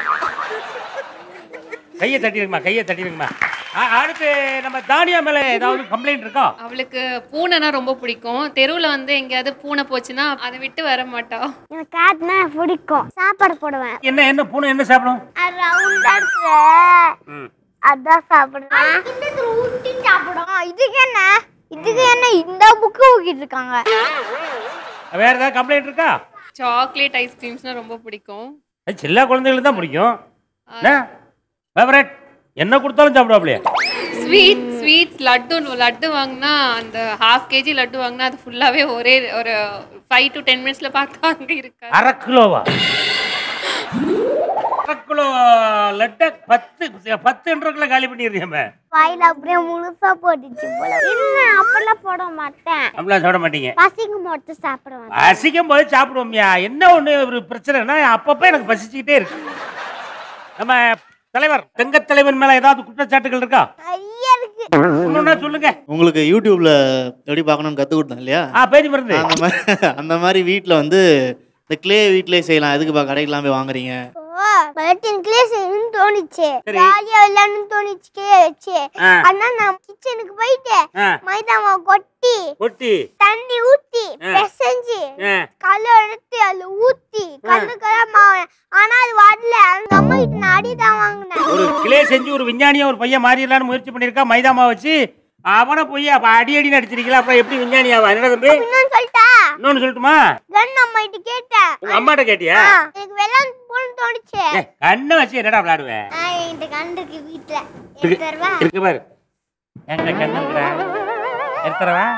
கையை தட்டிடுங்கம்மா கையை தட்டிடுங்கம்மா அ- அடுத்து நம்ம தானியா மேல ஏதாவது கம்ப்ளைண்ட் இருக்கா அவளுக்கு பூனைனா ரொம்ப பிடிக்கும் தெருவில் வந்து எங்கேயாவது பூனை போச்சுன்னா அதை விட்டு வர மாட்டா எனக்கு காட்டுனா பிடிக்கும் சாப்பாடு போடுவேன் என்ன என்ன பூனை என்ன சாப்பிடும் அது ரவுண்டா இருக்கு ம். அதான் சாப்பிடுவேன் ஊட்டி சாப்பிடும் இதுக்கு என்ன இதுக்கு என்ன இந்த புக்கு ஊக்கிட்டு இருக்காங்க வேற ஏதாவது கம்ப்ளைண்ட் இருக்கா சாக்லேட் ஐஸ்கிரீம்ஸ்னால் ரொம்ப பிடிக்கும் அது சின்ன குழந்தைகளுக்கு தான் பிடிக்கும் என்ன ஃபேவரட் என்ன கொடுத்தாலும் சாப்பிடுவாப்லையே ஸ்வீட் ஸ்வீட்ஸ் லட்டு லட்டு வாங்கினா அந்த ஹாஃப் கேஜி லட்டு வாங்கினா அது ஃபுல்லாகவே ஒரே ஒரு ஃபைவ் டு டென் மினிட்ஸில் பார்த்தா அங்கே இருக்கா அரை கிலோவா அரை கிலோ லட்டை பத்து பத்து என்றக்குள்ள காலி பண்ணிடுறியாம வாயில அப்படியே முழுசா போட்டுச்சு போல இல்ல அப்பெல்லாம் போட மாட்டேன் அப்படிலாம் சாப்பிட மாட்டீங்க பசிக்கு மட்டும் சாப்பிடுவேன் பசிக்கும் போது சாப்பிடுவோம்யா என்ன ஒண்ணு ஒரு பிரச்சனைனா அப்பப்போ எனக்கு பசிச்சுக்கிட்டே இருக்கு நம்ம தலைவர் தங்க தலைவன் மேல ஏதாவது குற்றச்சாட்டுகள் இருக்கா நிறைய இருக்கு இன்னொன்னா சொல்லுங்க உங்களுக்கு யூடியூப்ல எப்படி பார்க்கணும்னு கற்றுக் கொடுத்தேன் இல்லையா ஆ பேஜ் மருந்து அந்த மாதிரி அந்த மாதிரி வீட்டில் வந்து இந்த க்ளே வீட்டிலே செய்யலாம் எதுக்குப்பா கடைக்கெல்லாம் போய் வாங்குறீங்க ஓ பலட்டின்குள்ளே செய்யணும்னு தோணுச்சு சரி. ஜாலியா விளையாடணும்னு தோணுச்சு கீழே வச்சு ஆ. ஆனா நான் கிச்சனுக்கு போயிட்டு ஆ. மைதா மாவு கொட்டி கொட்டி தண்ணி ஊத்தி ஆ. பிசைஞ்சு ஆ, கல்ல எடுத்து அதுல ஊத்தி கல்லு கல்ல மாவு ஆனா அது வரல அந்த அம்மா கிட்ட நான் அடி தான் வாங்கினேன் ஒரு கிளே செஞ்சு ஒரு விஞ்ஞானியா ஒரு பையன் மாறிடலாம்னு முயற்சி பண்ணியிருக்கா மைதா மாவு வச்சு அவனை போய் அப்ப அடி அடி நடிச்சிருக்கீங்களா அப்புறம் எப்படி விஞ்ஞானி ஆவா என்ன தம்பி இன்னொன்னு சொல்லிட்டா இன்னொன்னு சொல்லட்டுமா கன் அம்மா கிட்ட கேட்டேன் உங்க அம்மாட்ட கேட்டியா ஆ, எனக்கு வெள்ளம் போன்னு தோணுச்சு ஏய், கண்ணை வச்சு என்னடா விளையாடுவேன் ஆ, என்கிட்ட கண் இருக்கு வீட்டுல எடுத்து தருவா இருக்கு பாரு எங்க கண்ணு இருக்கிற எடுத்துறவா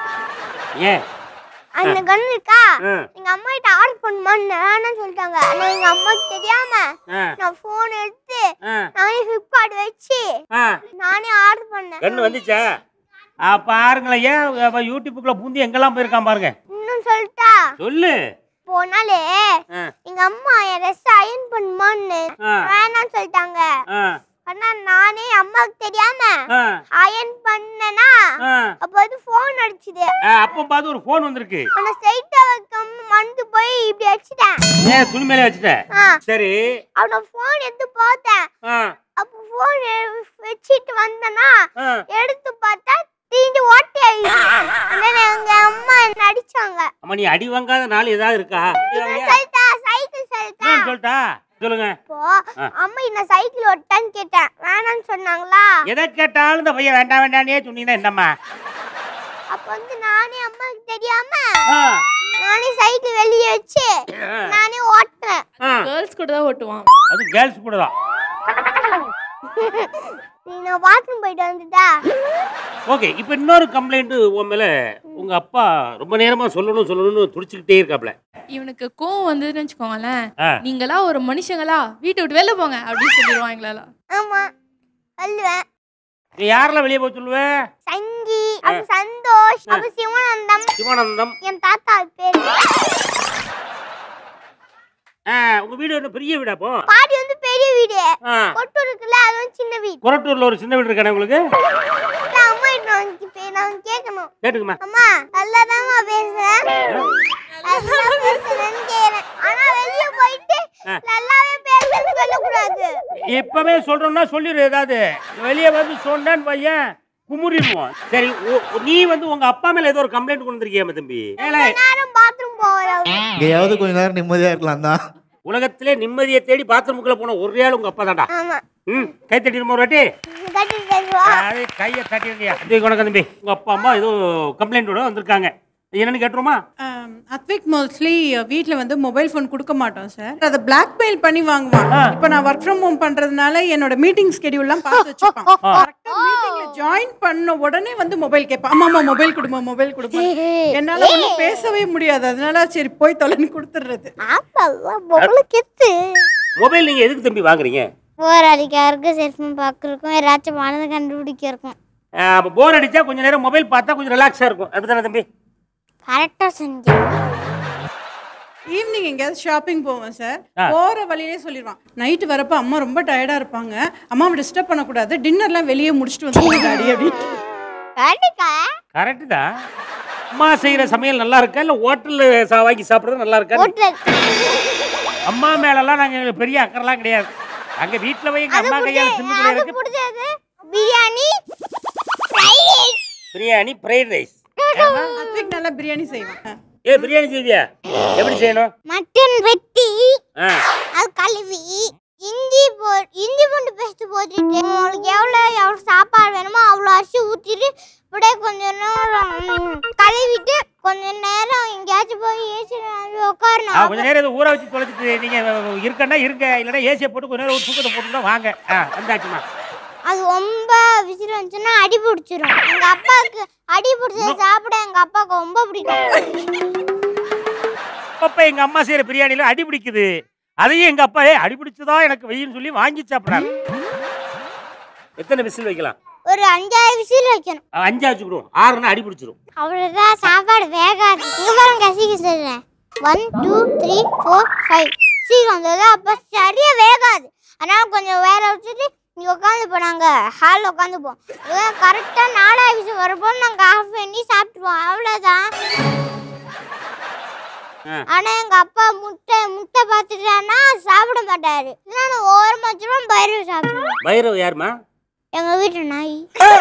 ஏன் அந்த கன் இருக்கா ம். எங்க அம்மா கிட்ட ஆர்டர் பண்ணுமான்னு வேணாம்னு சொல்லிட்டாங்க ஆனா எங்க அம்மாக்கு தெரியாம ஆ, நான் போன் எடுத்து ஆ, நானே ஃபிளிப்கார்ட் வச்சு ஆ. நானே ஆர்டர் பண்ணேன் கண்ணு வந்துச்சா ஆ, பாருங்களேன் ஏன் அவன் யூடியூப்புக்குள்ள பூந்தி எங்கெல்லாம் போயிருக்கான் பாருங்க இன்னும் சொல்லிட்டா சொல்லு போனாலே ஆ, எங்க அம்மா என் ட்ரெஸ் அயன் பண்ணுமான்னு ஆ, வேணாம்னு சொல்லிட்டாங்க ஆ, ஆனா நானே அம்மாக்கு தெரியாம ஆ, அயன் பண்ணனா ஆ. அப்ப வந்து போன் அடிச்சுது ஆ, அப்போ பார்த்து ஒரு ஃபோன் வந்திருக்கு ஆனா ஸ்ட்ரைட்டா வைக்காம மறந்து போய் இப்படி வச்சுட்டேன் ஏன் துணி மேலே வச்சுட்டேன் ஆ சரி அவன போன் எடுத்து பார்த்தேன் ஆ, அப்போ போன் வச்சிட்டு வந்தனா ஆ. எடுத்து பார்த்தா தீண்டு ஓட்டை ஆயிடுச்சு எங்க அம்மா என்ன அடிச்சாங்க அம்மா நீ அடி வாங்காத நாள் ஏதாவது இருக்கா அடி வாங்கியா? சொல்லிட்டா சைக்கிள் சொல்லிட்டா இன்னொன்னு சொல்லிட்டா சொல்லுங்க இப்போ ஆ. அம்மா என்ன சைக்கிள் ஓட்டான்னு கேட்டேன் வேணாம்னு சொன்னாங்களா எதை கேட்டாலும் இந்த பையன் வேண்டாம் வேண்டானே சொன்னீங்கன்னா என்னம்மா அப்ப வந்து நானே அம்மாக்கு தெரியாம ஆ, நானே சைக்கிள் வெளியே வச்சு நானே ஓட்டுறேன் ஆ. கேர்ள்ஸ் கூட தான் ஓட்டுவான் அது கேர்ள்ஸ் கூட தான் நீ நான் பாத்ரூம் போயிட்டு வந்துட்டா ஓகே இப்போ இன்னொரு கம்ப்ளைண்ட் உன் மேல உங்க அப்பா ரொம்ப நேரமா சொல்லணும் சொல்லணும்னு துடிச்சுக்கிட்டே இருக்காப்ல இவனுக்கு கோவம் வந்ததுன்னு வச்சுக்கோங்களேன் ஆ. நீங்களா ஒரு மனுஷங்களா வீட்டை விட்டு வெளில போங்க அப்படின்னு சொல்லிடுவான் எங்களால ஆமா சொல்லுவேன் நீ யாரெல்லாம் வெளியே போக சொல்லுவ சங்கி அப்ப சந்தோஷ் அப்ப சிவானந்தம் சிவானந்தம் என் தாத்தா பேரு ஆ, உங்க வீடு என்ன பெரிய வீடா அப்போ பாடி வந்து பெரிய வீடு ஆ, கொட்டு இருக்குல்ல அது வந்து சின்ன வீடு கொரட்டூர்ல ஒரு சின்ன வீடு இருக்கானே உங்களுக்கு இல்ல, அம்மா கிட்ட நான் கே- நான் கேட்கணும் கேட்டுக்குமா அம்மா நல்லாதாம்மா பேசுறேன் நல்லா பேசுறேன்னு கேக்குறேன் ஆனா வெளிய போயிட்டு ஆ. நல்லாவே பேசுறேன்னு சொல்லக்கூடாது இப்பவே சொல்றோம்னா சொல்லிடு ஏதாவது வெளியே வந்து சொன்னேன்னு பையன் குமுறிடுவோம் சரி ஓ- நீ வந்து உங்க அப்பா மேல ஏதோ ஒரு கம்ப்ளைண்ட் கொண்டு வந்திருக்கியா தம்பி ஏலே, நேரம் பாத்ரூம் போகிறோம் எங்கேயாவது கொஞ்ச நேரம் நிம்மதியாக இருக்கலாம் தான் உலகத்திலே நிம்மதியை தேடி பாத்ரூமுக்குள்ள போன ஒரே ஆள் உங்க அப்பா தான்டா ஆமா ம் கை தட்டிடுமா ஒரு வாட்டி கட்டி பேசுவா அது கையை தட்டிருக்கியா இது உனக்கு தம்பி உங்க அப்பா அம்மா ஏதோ கம்ப்ளைண்டோட வந்திருக்காங்க என்னன்னு கேட்டுருமா அத்விக் மோஸ்ட்லி வீட்டில் வந்து மொபைல் ஃபோன் கொடுக்க மாட்டோம் சார் அதை பிளாக்மெயில் பண்ணி வாங்குவான் இப்போ நான் ஒர்க் ஃப்ரம் ஹோம் பண்றதுனால என்னோட மீட்டிங் ஸ்கெடியூல்லாம் பார்த்து வச்சுப்பான் கரெக்டாக மீட்டிங்ல ஜாயின் பண்ண உடனே வந்து மொபைல் கேட்பான் அம்மா அம்மா மொபைல் கொடுமா மொபைல் கொடுமா என்னால ஒன்றும் பேசவே முடியாது அதனால சரி போய் தொலைன்னு கொடுத்துடுறது ஆப்பா பொம்பளை கெத்து மொபைல் நீங்க எதுக்கு தம்பி வாங்குறீங்க போர் அடிக்கிறதுக்கு செல்ஃபோன் பார்க்கறதுக்கும் ஏதாச்சும் மனதை கண்டுபிடிக்கிறதுக்கும் அப்போ போர் அடிச்சா கொஞ்ச நேரம் மொபைல் பார்த்தா கொஞ்சம் ரிலாக்ஸா இருக்கும் அப்படிதானே தம்பி கரெக்டா செஞ்சு ஈவினிங் எங்கேயாவது ஷாப்பிங் போவோம் சார் ஆ. போற வழியிலே சொல்லிடுவான் நைட்டு வரப்ப அம்மா ரொம்ப டயர்டா இருப்பாங்க அம்மாவை டிஸ்டர்ப் பண்ணக்கூடாது டின்னர்லாம் வெளியே முடிச்சுட்டு வந்து டாடி அப்படின்னு கரெக்டா கரெக்டு தான் அம்மா செய்யற சமையல் நல்லா இருக்கா இல்ல ஹோட்டல்ல சா- வாங்கி சாப்பிடுறது நல்லா இருக்கா ஹோட்டல் அம்மா மேலெல்லாம் நாங்க பெரிய அக்கறைலாம் கிடையாது அங்க வீட்டுல போய் எங்க அம்மா கையால தின்னு அது இருக்கு பிடிச்சது biryani fried rice biryani fried rice Athvik நல்லா பிரியாணி செய்வான் ஏ பிரியாணி செய்வியா எப்படி செய்யணும் மட்டன் வெட்டி ஆ அது கழுவி இஞ்சி போ இஞ்சி பூண்டு பேஸ்ட் போட்டுட்டு உங்களுக்கு எவ்வளோ எவ்வளோ சாப்பாடு வேணுமோ அவ்வளோ அரிசி ஊற்றிட்டு அப்படியே கொஞ்ச நேரம் ம், கழுவிட்டு கொஞ்ச நேரம் எங்கேயாச்சும் போய் ஏசி ஆ, உட்காரணும் கொஞ்ச நேரம் இதை ஊற வச்சு தொலைச்சிட்டு நீங்க இருக்கன்னா இருங்க இல்லைன்னா ஏசியை போட்டு கொஞ்ச நேரம் ஒரு தூக்கத்தை போட்டுட்டு வாங்க ஆ வந்தாச்சுமா அது ரொம்ப விசிறு வந்துச்சுன்னா அடி பிடிச்சிரும் எங்க அப்பாவுக்கு அடி பிடிச்சத சாப்பிட எங்க அப்பாவுக்கு ரொம்ப பிடிக்கும் அப்பப்ப எங்க அம்மா செய்யற பிரியாணில அடி பிடிக்குது அதையும் எங்க அப்பா ஏ அடிபிடிச்சதா எனக்கு வெயின்னு சொல்லி வாங்கி சாப்பிடாரு எத்தனை விசில் வைக்கலாம் ஒரு அஞ்சாறு விசில் வைக்கணும் அஹ் அஞ்சா வச்சுக்கிடுவோம் ஆறுனா அடி பிடிச்சிரும் அவ்வளோதான் சாப்பாடு வேகாது இங்க பாருங்க சீக்கிரம் சொல்றேன் one two three four five சீக்கிரம் வந்தது அப்போ சரியா வேகாது அதனால கொஞ்சம் வேற வச்சுட்டு நீ உட்காந்து போனாங்க ஹாலில் உட்காந்துப்போம் கரெக்டாக நாலாவது விஷயம் வரப்போ நாங்கள் ஆஃப் பண்ணி சாப்பிட்ருவோம் அவ்வளோதான் ஆ. ஆனா எங்க அப்பா முட்டை முட்டை பார்த்துட்டான்னா சாப்பிட மாட்டாரு இல்லைன்னா ஓரமா வச்சிருவோம் பயிறு சாப்பிடுவோம் பைரவ் யாருமா எங்க வீட்டு நாய்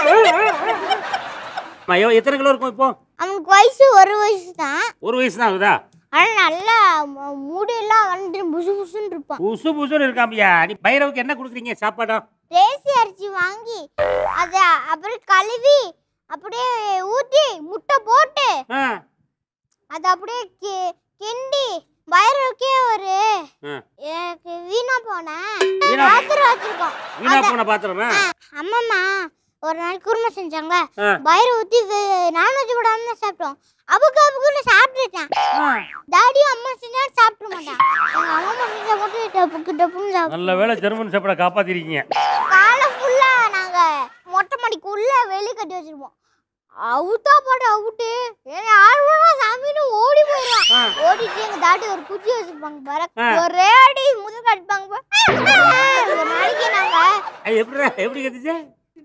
அம்மா, எவ்வ- எத்தனை கிலோ இருக்கும் இப்போ அவனுக்கு வயசு ஒரு வயசு தான் ஒரு வயசு தான் ஆகுதா ஆனா நல்லா மு- முடியெல்லாம் வந்து புசு புசுன்னு இருப்பான் புசு புசுன்னு இருக்காமியா நீ பைரவுக்கு என்ன கொடுக்குறீங்க சாப்பாடா தேசி அரிசி வாங்கி அதை அப்புறம் கழுவி அப்படியே ஊற்றி முட்டை போட்டு ஆ, அதை அப்படியே கி- கிண்டி வயிறுக்கே ஒரு ஆ. எனக்கு வீணா போன வீணா- பாத்திரம் வச்சிருக்கோம் வீணா போன பாத்திரமா அம்மம்மா ஒரு நாள் குருமை செஞ்சாங்க ஆ. வயிறு ஊற்றி நான்வெஜ் போடாம தான் சாப்பிட்டோம் அபுக்கு அபுக்குன்னு சாப்பிட்டுட்டேன் ஆ. டாடியும் அம்மா செஞ்சா சாப்பிட மாட்டான் எங்க அம்மா செஞ்சா மட்டும் டப்புக்கு டப்புன்னு சாப்பிட்டோம் நல்ல வேளை ஜெர்மன் சாப்பாடை காப்பாத்திருக்கீங்க காலை ஃபுல்லா நாங்க மொட்டை மாடிக்குள்ள வெளி கட்டி வச்சிருப்போம் அவுட்டா போட்டு அவுட்டு ஆர்வம் சாமின்னு ஓடி போயிடுவான் ஓடிட்டு எங்க தாட்டி ஒரு குச்சி வச்சிருப்பாங்க பாரு ஆ. ஒரே அடி முதல் கடிப்பாங்க பாரு. ஒரு நாளைக்கு நாங்க அது எப்படி எப்படி கத்துச்சு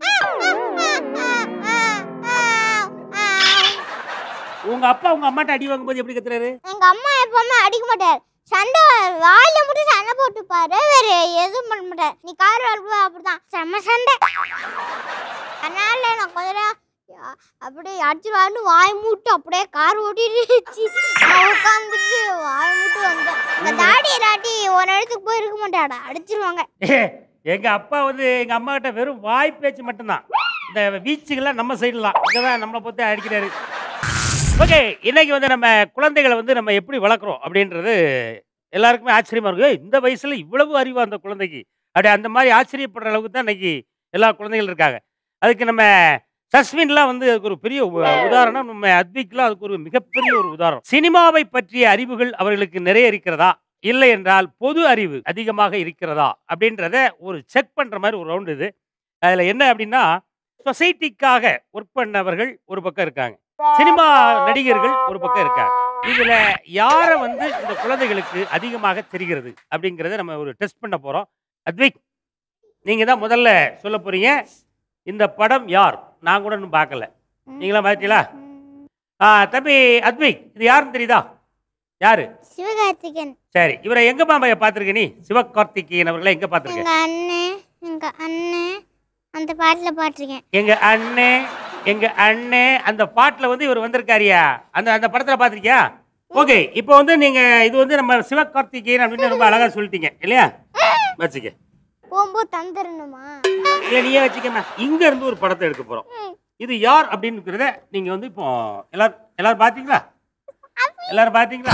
உங்க அப்பா உங்க அம்மாட்ட அடி வாங்கும்போது எப்படி கத்துறாரு எங்க அம்மா எப்பவுமே அடிக்க மாட்டார் சண்டை வாயில மட்டும் சண்டை போட்டுப்பாரு வேற எதுவும் பண்ண மாட்டார் நீ கார் வாழ்வு அப்படிதான் செம்ம சண்டை அதனால நான் கொஞ்ச நேரம் யா- அப்படியே அடிச்சிருவாருன்னு வாய் மூட்டு அப்படியே கார் ஓட்டிடுச்சு நான் உட்காந்துட்டு வாய் மூட்டு வந்தேன் இந்த தாடி ராட்டி ஒரு இடத்துக்கு போய் இருக்க மாட்டாடா அடிச்சிருவாங்க ஏ, எங்க அப்பா வந்து எங்க அம்மா கிட்ட வெறும் வாய் பேச்சு மட்டும்தான் இந்த வீச்சுகள்லாம் நம்ம சைடுலாம் இங்கதான் நம்மளை பத்தி அடிக்கிறாரு ஓகே இன்னைக்கு வந்து நம்ம குழந்தைகளை வந்து நம்ம எப்படி வளர்க்குறோம் அப்படின்றது எல்லாருக்குமே ஆச்சரியமா இருக்கு "ஏய், இந்த வயசுல இவ்வளவு அறிவா அந்த குழந்தைக்கு அப்படி அந்த மாதிரி ஆச்சரியப்படுற அளவுக்கு தான் இன்னைக்கு எல்லா குழந்தைகள் இருக்காங்க அதுக்கு நம்ம சஸ்வின்லாம் வந்து அதுக்கு ஒரு பெரிய உ- உதாரணம் நம்ம அத்விக்லாம் அதுக்கு ஒரு மிகப்பெரிய ஒரு உதாரணம் சினிமாவை பற்றிய அறிவுகள் அவர்களுக்கு நிறைய இருக்கிறதா இல்லை என்றால் பொது அறிவு அதிகமாக இருக்கிறதா அப்படின்றத ஒரு செக் பண்ற மாதிரி ஒரு ரவுண்ட் இது அதுல என்ன அப்படின்னா சொசைட்டிக்காக ஒர்க் பண்ணவர்கள் ஒரு பக்கம் இருக்காங்க சினிமா நடிகர்கள் ஒரு பக்கம் இருக்காங்க இதுல யாரை வந்து இந்த குழந்தைகளுக்கு அதிகமாக தெரிகிறது அப்படிங்கிறத நம்ம ஒரு டெஸ்ட் பண்ண போறோம் அத்விக் நீங்க தான் முதல்ல சொல்ல போறீங்க இந்த படம் யார் நான் கூட இன்னும் பார்க்கல நீங்களா பார்த்தீங்களா ஆ தம்பி அத்விக் இது யாருன்னு தெரியுதா யாரு சிவகார்த்திகன் சரி இவரை எங்க மாமா பார்த்திருக்க நீ சிவகார்த்திகேயன் அவர்களை எங்க பார்த்திருக்க எங்க அண்ணன் எங்க அண்ணன் அந்த பாட்டுல பாட்டிருக்கேன் எங்க அண்ணே எங்க அண்ணே அந்த பாட்டுல வந்து இவர் வந்திருக்காரியா அந்த அந்த படத்துல பாத்திருக்கியா ஓகே இப்போ வந்து நீங்க இது வந்து நம்ம சிவகார்த்திகேயன் அப்படின்னு ரொம்ப அழகா சொல்லிட்டீங்க இல்லையா வச்சுக்க போகும்போது தந்துடணுமா இல்ல நீயே வச்சுக்கமா இங்க இருந்து ஒரு படத்தை எடுக்க போறோம் இது யார் அப்படின்றத நீங்க வந்து இப்போ எல்லாரும் எல்லாரும் பாத்தீங்களா எல்லாரும் பாத்தீங்களா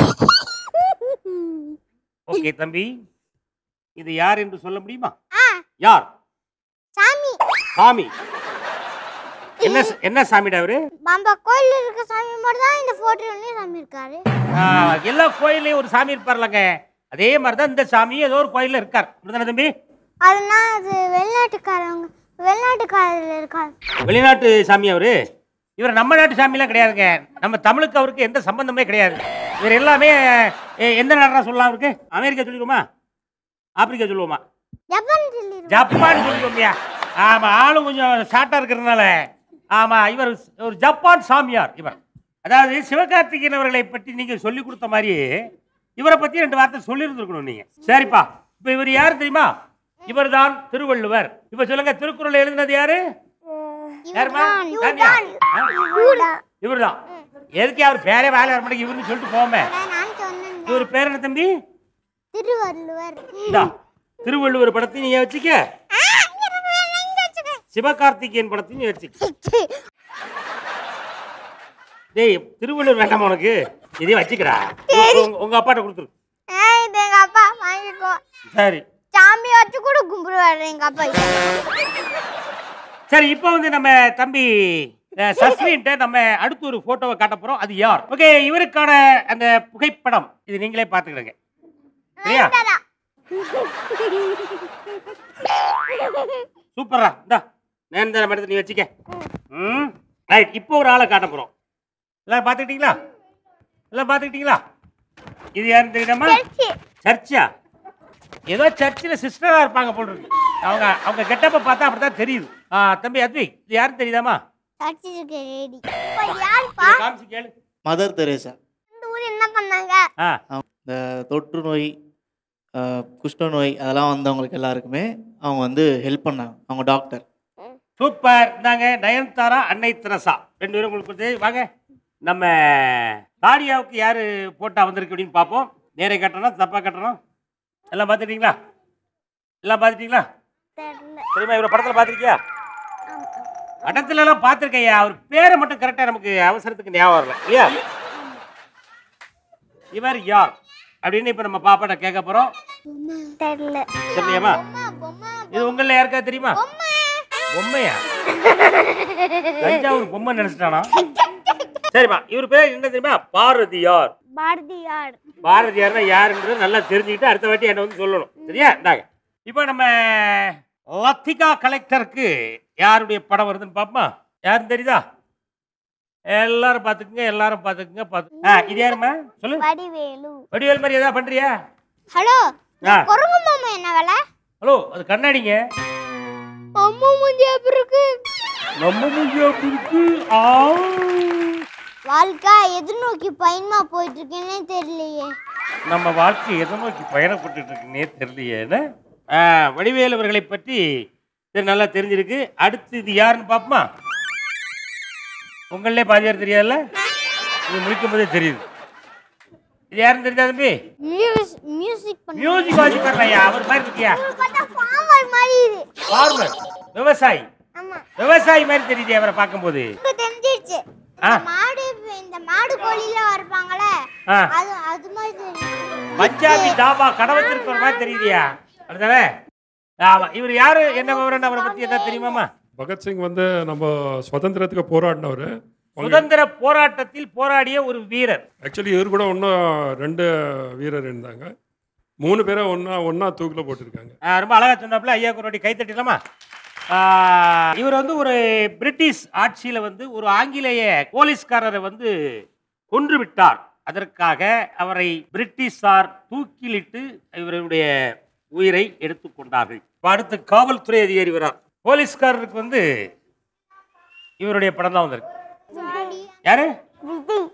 ஓகே தம்பி இது யார் என்று சொல்ல முடியுமா ஆ யார் சாமி சாமி என்ன ச- என்ன சாமிடா அவரு நம்ம கோயில்ல இருக்க சாமி மட்டும் தான் இந்த போட்டோலயும் சாமி இருக்காரு ஆ, எல்லா கோயிலையும் ஒரு சாமி இருப்பார்லங்க அதே மாதிரி தான் இந்த சாமியும் ஏதோ ஒரு கோயில்ல இருக்கார் அப்படிதானே தம்பி அதுனா அது வெளிநாட்டுக்காரவங்க வெளிநாட்டுக்காரர் இருக்காரு வெளிநாட்டு சாமி அவரு இவர் நம்ம நாட்டு சாமிலாம் கிடையாதுங்க நம்ம தமிழுக்கு அவருக்கு எந்த சம்பந்தமே கிடையாது இவர் எல்லாமே எ- எந்த நாடா சொல்லலாம் அவருக்கு அமெரிக்கா சொல்லிடுவோமா ஆப்பிரிக்கா சொல்லுவோமா ஜப்பான் சொல்லி ஜப்பான் சொல்லுவோம்யா ஆமா ஆளும் கொஞ்சம் ஷார்ட்டா இருக்கிறதுனால ஆமா இவர் ஒரு ஜப்பான் சாமியார் இவர் அதாவது சிவகார்த்திகேயன் அவர்களை பற்றி நீங்க சொல்லி கொடுத்த மாதிரி இவரை பத்தி ரெண்டு வார்த்தை சொல்லியிருந்திருக்கணும் நீங்க சரிப்பா இப்ப இவர் யார் தெரியுமா இவர்தான் திருவள்ளுவர் இப்ப சொல்லுங்க திருக்குறள் எழுதினது யாரு யாருமா தானியா? ஆ? இவர்தான் எதுக்கு அவர் பேரே வேலை வர மாட்டேங்க இவருன்னு சொல்லிட்டு போமே நான் சொன்னேன் இவர் பேர் என்ன தம்பி திருவள்ளுவர் இந்தா திருவள்ளுவர் படத்தையும் நீ வச்சுக்க சிவகார்த்திகேயன் படத்தையும் நீ வச்சுக்க டேய் திருவள்ளுவர் வேண்டாமா உனக்கு இதையும் வச்சுக்கிறா உங்க- உங்க அப்பாட்ட கொடுத்துரு ஏய், இது எங்க அப்பா வாங்கிக்கோ சரி சாமி வச்சு கூட கும்பிடுவாரு எங்க அப்பா சரி இப்போ வந்து நம்ம தம்பி அஹ், சஸ்வின்ட்ட நம்ம அடுத்து ஒரு போட்டோவை காட்ட போறோம் அது யார் ஓகே இவருக்கான அந்த புகைப்படம் இது நீங்களே பார்த்துக்கிடுங்க சரியா சூப்பரா இந்தா நேர்ந்த இடத்துல நீ வச்சுக்க ம் ரைட் இப்போ ஒரு ஆளை காட்ட போறோம் எல்லாரும் பார்த்துக்கிட்டீங்களா எல்லாம் பார்த்துக்கிட்டீங்களா இது யாருன்னு தெரியுமா சர்ச்சா ஏதோ சர்ச்சில் சிஸ்டராக இருப்பாங்க போல் இருக்கு அவங்க அவங்க கெட்டப்ப பார்த்தா அப்படிதான் தெரியுது ஆ தம்பி அத்வி இது யாருன்னு தெரியுதாமா சர்ச்சுக்கு ரெடி இப்போ யாருப்பா இதை காமிச்சு கேளு மதர் தெரேசா இந்த ஊர் என்ன பண்ணாங்க ஆ இந்த தொற்று நோய் அஹ், குஷ்ட நோய் அதெல்லாம் வந்தவங்களுக்கு எல்லாருக்குமே அவங்க வந்து ஹெல்ப் பண்ணாங்க அவங்க டாக்டர் சூப்பர் இந்தாங்க நயன்தாரா அன்னை தெரசா ரெண்டு பேரும் உங்களுக்கு கொடுத்து வாங்க நம்ம தாரியாவுக்கு யாரு போட்டா வந்திருக்கு அப்படின்னு பார்ப்போம் நேரே கட்டணும் தப்பா கட்டணும் எல்லாம் பார்த்துட்டீங்களா எல்லாம் பார்த்துட்டீங்களா தெரியல தெரியுமா இவரை படத்தில் பார்த்துருக்கியா படத்துல எல்லாம் பார்த்துருக்கையா அவர் பேரை மட்டும் கரெக்டாக நமக்கு அவசரத்துக்கு ஞாபகம் வரல இல்லையா இவர் யார் அப்படின்னு இப்போ நம்ம பாப்பாட்ட கேட்க போறோம் தெரியல தெரியலையாமா பொம்மை இது உங்களில் யாருக்கா தெரியுமா பொம்மையா தஞ்சாவூர் பொம்மை நினைச்சிட்டானா சரிம்மா இவர் பேர் என்ன தெரியுமா பாரதியார் பாரதியார் பாரதியார்னா யாருன்றது நல்லா தெரிஞ்சுக்கிட்டு அடுத்த வாட்டி என்ன வந்து சொல்லணும் சரியா இந்தாங்க இப்போ நம்ம லத்திகா கலெக்டருக்கு யாருடைய படம் வருதுன்னு பார்ப்போமா யாருன்னு தெரியுதா எல்லாரும் பார்த்துக்குங்க எல்லாரும் பார்த்துக்குங்க பார்த்து ஆ இது யாரும்மா சொல்லு வடிவேலு வடிவேல் மாதிரி ஏதாவது பண்றியா ஹலோ ஆ குரங்கு மாமா என்ன வேலை ஹலோ அது கண்ணாடிங்க அம்மா முஞ்சி எப்படி இருக்கு நம்ம மூஞ்சி அப்படி இருக்கு ஆ வாழ்க்கை எதிர்நோக்கி பயணமா போயிட்டு இருக்கேன்னே தெரியலையே நம்ம வாழ்க்கை எதை நோக்கி பயணப்பட்டு இருக்குன்னே தெரியலையேன்னு ஆ, வடிவேலு அவர்களை பற்றி சரி நல்லா தெரிஞ்சிருக்கு அடுத்து இது யாருன்னு பார்ப்போமா உங்களே பாதி பேர் தெரியாதுல்ல இது முடிக்கும் போதே தெரியுது இது யாருன்னு தெரிஞ்சா தம்பி மியூஸ் மியூசிக் பண்ண மியூசிக் வாசிப்பார்லையா அவர் மாதிரி இருக்கியா பார்த்தா ஃபார்மர் மாதிரி இது ஃபார்மர் விவசாயி ஆமா விவசாயி மாதிரி தெரியுது அவரை பார்க்கும்போது எனக்கு தெரிஞ்சிருச்சு ஆ. இந்த மாடு இந்த மாடு கோழில வருப்பாங்கல்ல ஆ. அது அது மாதிரி தெரியும் பஞ்சாபி தாபா கடை வச்சிருக்கிற மாதிரி தெரியுதியா அப்படிதானே ஆமா இவர் யாரு என்ன விவரம் அவரை பத்தி எதாவது தெரியுமாமா பகத்சிங் வந்து நம்ம சுதந்திரத்துக்கு போராடினவர் சுதந்திர போராட்டத்தில் போராடிய ஒரு வீரர் ஆக்சுவலி இவர் கூட இன்னும் ரெண்டு வீரர் இருந்தாங்க மூணு பேரை ஒன்றா ஒன்றா தூக்கில் போட்டிருக்காங்க ஆ, ரொம்ப அழகா சொன்னாப்புல ஐயா ஒரு வாட்டி கை தட்டிடலாமா ஆ, இவர் வந்து ஒரு பிரிட்டிஷ் ஆட்சியில வந்து ஒரு ஆங்கிலேய போலீஸ்காரரை வந்து கொன்று விட்டார் அதற்காக அவரை பிரிட்டிஷார் தூக்கிலிட்டு இவருடைய உயிரை எடுத்துக்கொண்டார்கள் இப்ப அடுத்து காவல்துறை அதிகாரி வரார் போலீஸ்காரருக்கு வந்து இவருடைய படம் தான் வந்திருக்கு யாரு விஜய்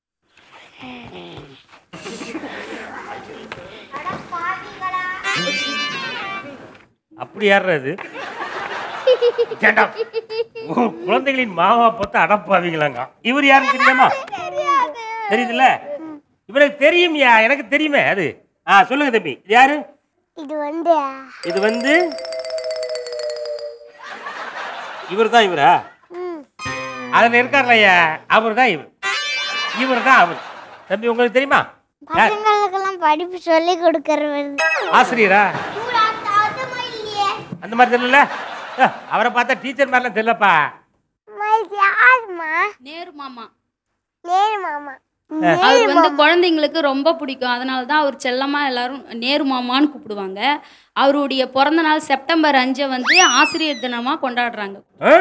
அப்படி யார் அது ஏண்டா, உங்க குழந்தைகளின் மாமா பார்த்து அடப்பாவீங்களாங்க இவர் யாருன்னு தெரியுமா தெரியுதுல்ல இவருக்கு தெரியும்யா எனக்கு தெரியுமே அது ஆ சொல்லுங்க தம்பி இது யாரு இது வந்து இது வந்து இவர் தான் இவரா ம், அதில் இருக்கார்லையா அவர் தான் இவர் இவர் தான் அவர் தம்பி உங்களுக்கு தெரியுமா யார் பசங்களுக்கெல்லாம் படிப்பு சொல்லி கொடுக்கறது ஆசிரியரா அது மாதிரி இல்லையே அந்த மாதிரி தெரியல ஏ, அவரை பார்த்தா டீச்சர் மாதிரிலாம் தெரியலப்பா மாதிரி யாருமா நேரு மாமா நேரு மாமா அவர் வந்து குழந்தைங்களுக்கு ரொம்ப பிடிக்கும் அதனால தான் அவர் செல்லமா எல்லாரும் நேரு மாமான்னு கூப்பிடுவாங்க அவருடைய பிறந்த நாள் செப்டம்பர் அஞ்சை வந்து ஆசிரியர் தினமா கொண்டாடுறாங்க ஆ?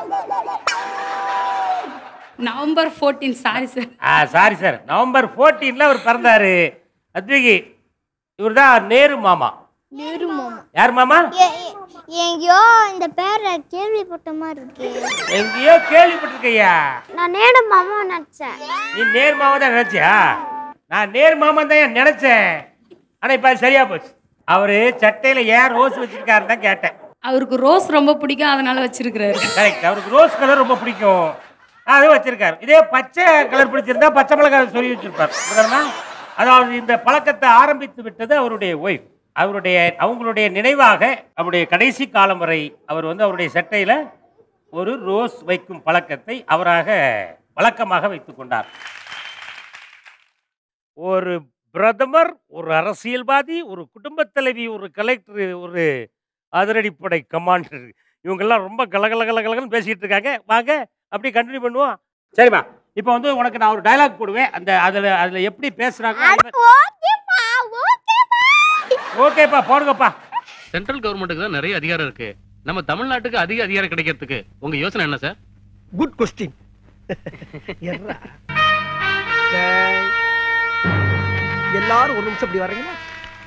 நவம்பர் ஃபோர்டீன் சாரி சார் ஆ சாரி சார் நவம்பர் ஃபோர்டீனில் அவர் பிறந்தாரு அத்விகி இவர் தான் நேரு மாமா நேரு மாமா யார் மாமா எங்கேயோ இந்த பேரை கேள்விப்பட்ட மாதிரி இருக்கு எங்கேயோ கேள்விப்பட்டிருக்கையா நான் நேரு மாமா நினைச்சேன் நீ நேர் மாமா தான் நினைச்சியா நான் நேர் மாமா தான் நினைச்சேன் ஆனா இப்ப அது சரியா போச்சு அவரு சட்டையில ஏன் ரோஸ் வச்சிருக்காருன்னு தான் கேட்டேன் அவருக்கு ரோஸ் ரொம்ப பிடிக்கும் அதனால வச்சிருக்கிறாரு கரெக்ட் அவருக்கு ரோஸ் கலர் ரொம்ப பிடிக்கும் அது வச்சிருக்காரு இதே பச்சை கலர் பிடிச்சிருந்தா பச்சை மிளகாய் சொல்லி வச்சிருப்பார் புரியுதா? அதாவது இந்த பழக்கத்தை ஆரம்பித்து விட்டது அவருடைய ஒய்ஃப் அவருடைய அவங்களுடைய நினைவாக அவருடைய கடைசி காலம் வரை அவர் வந்து அவருடைய சட்டையில ஒரு ரோஸ் வைக்கும் பழக்கத்தை அவராக வழக்கமாக வைத்துக் கொண்டார் ஒரு பிரதமர் ஒரு அரசியல்வாதி ஒரு குடும்பத் தலைவி ஒரு கலெக்டர் ஒரு அதிரடிப்படை கமாண்டர் இவங்கெல்லாம் ரொம்ப கலகல கலகலன்னு பேசிட்டு இருக்காங்க வாங்க அப்படியே கண்டினியூ பண்ணுவோம் சரிம்மா இப்போ வந்து உனக்கு நான் ஒரு டயலாக் போடுவேன் அந்த அதில் அதில் எப்படி பேசுகிறாங்க ஓகேப்பா ஓகேப்பா ஓகேப்பா போடுங்கப்பா சென்ட்ரல் கவர்மெண்ட்டுக்கு தான் நிறைய அதிகாரம் இருக்கு நம்ம தமிழ்நாட்டுக்கு அதிக அதிகாரம் கிடைக்கிறதுக்கு உங்க யோசனை என்ன சார் குட் கொஸ்டின் எல்லாரும் ஒரு நிமிஷம் இப்படி வர்றீங்களா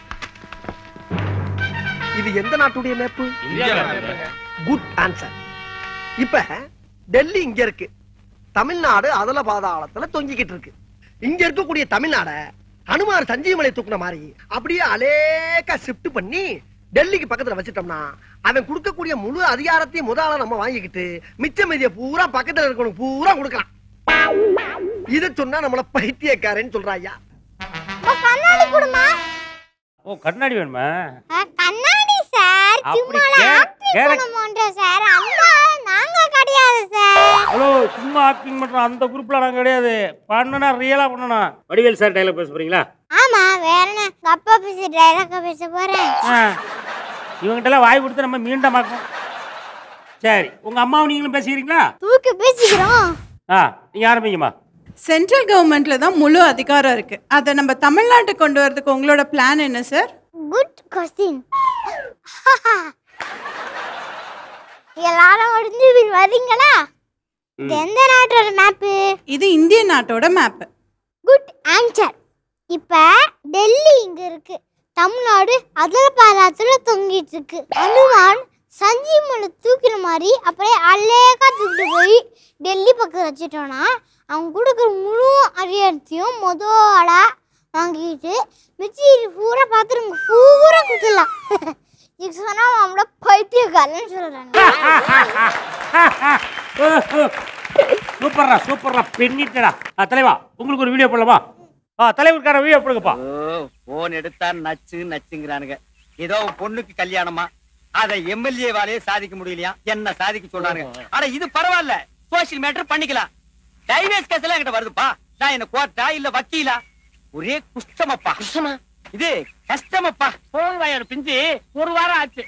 இது எந்த நாட்டுடைய மேப்பு குட் ஆன்சர் இப்ப டெல்லி இங்க இருக்கு தமிழ்நாடு அதல பாதாளத்துல தொங்கிக்கிட்டு இருக்கு இங்க இருக்கக்கூடிய தமிழ்நாட ஹனுமார் சஞ்சீவமலை தூக்குன மாதிரி அப்படியே அலேக்கா ஷிஃப்ட் பண்ணி டெல்லிக்கு பக்கத்துல வச்சிட்டோம்னா அவன் கொடுக்கக்கூடிய முழு அதிகாரத்தையும் முதல்ல நம்ம வாங்கிக்கிட்டு மிச்ச மீதிய பூரா பக்கத்துல இருக்கணும் பூரா கொடுக்கலாம் இத சொன்னா நம்மள பைத்தியக்காரன்னு சொல்றாயா கண்ணாடி கொடுமா ஓ கண்ணாடி வேணுமா கண்ணாடி சார் அப்படி சும்மா கே- ஆக்டிங் கேரக்- பண்ண மாட்டோம் சார் அந்த ஆள் நாங்க கிடையாது சார் ஹலோ சும்மா ஆக்டிங் பண்றோம் அந்த குரூப்ல நாங்க கிடையாது பண்ணனா ரியலா பண்ணணும் வடிவேல் சார் டைலாக் பேச போறீங்களா ஆமா வேற என்ன உங்க அப்பா பேசி டைலாக்கா பேச போறேன் இவங்கிட்ட எல்லாம் வாய் கொடுத்து நம்ம மீண்டமாக்கும் சரி உங்க அம்மாவும் நீங்களும் பேசிக்கிறீங்களா தூக்கி பேசிக்கிறோம் ஆ நீங்க ஆரம்பிங்கம்மா சென்ட்ரல் கவர்மெண்ட்ல தான் முழு அதிகாரம் இருக்கு அதை நம்ம தமிழ்நாட்டுக்கு கொண்டு வரதுக்கு உங்களோட பிளான் என்ன சார் குட் கொஸ்டின் எல்லாரும் ஒடிஞ்சு இப்படி வர்றீங்களா இது எந்த நாட்டோட மேப்பு இது இந்திய நாட்டோட மேப் குட் ஆன்சர் இப்ப டெல்லி இங்க இருக்கு தமிழ்நாடு அதல பாலாத்துல தொங்கிட்டு இருக்கு அனுமான் சஞ்சீவமலை தூக்கின மாதிரி அப்படியே அலேக்கா தூக்கிட்டு போய் டெல்லி பக்கம் வச்சுட்டோம்னா அவங்க கொடுக்குற முழு அதிகாரத்தையும் முதலா வாங்கிட்டு மிச்சி பூரா பார்த்துருங்க பூரா கொடுத்துடலாம் இது சொன்னா அவங்கள பைத்தியக்காரன்னு சொல்றாங்க சூப்பர்ரா சூப்பர்ரா பெண்ணிட்டடா ஆ, தலைவா உங்களுக்கு ஒரு வீடியோ போடலாமா ஆ தலைவருக்கான வீடியோ போடுங்கப்பா போன் எடுத்தா நச்சு நச்சுங்கிறானுங்க ஏதோ உன் பொண்ணுக்கு கல்யாணமா அத எம்எல்ஏ வாலையே சாதிக்க முடியலையா என்ன சாதிக்க சொல்றானுங்க ஆனா இது பரவாயில்ல சோசியல் மேட்டர் பண்ணிக்கலாம் டைவேஸ் கேஸ் எல்லாம் என்கிட்ட வருதுப்பா நான் என்ன கோர்ட்டா இல்ல வக்கீலா ஒரே குஷ்டமப்பா குஷ்டமா இது கஷ்டமப்பா போன் வயர் பிஞ்சு ஒரு வாரம் ஆச்சு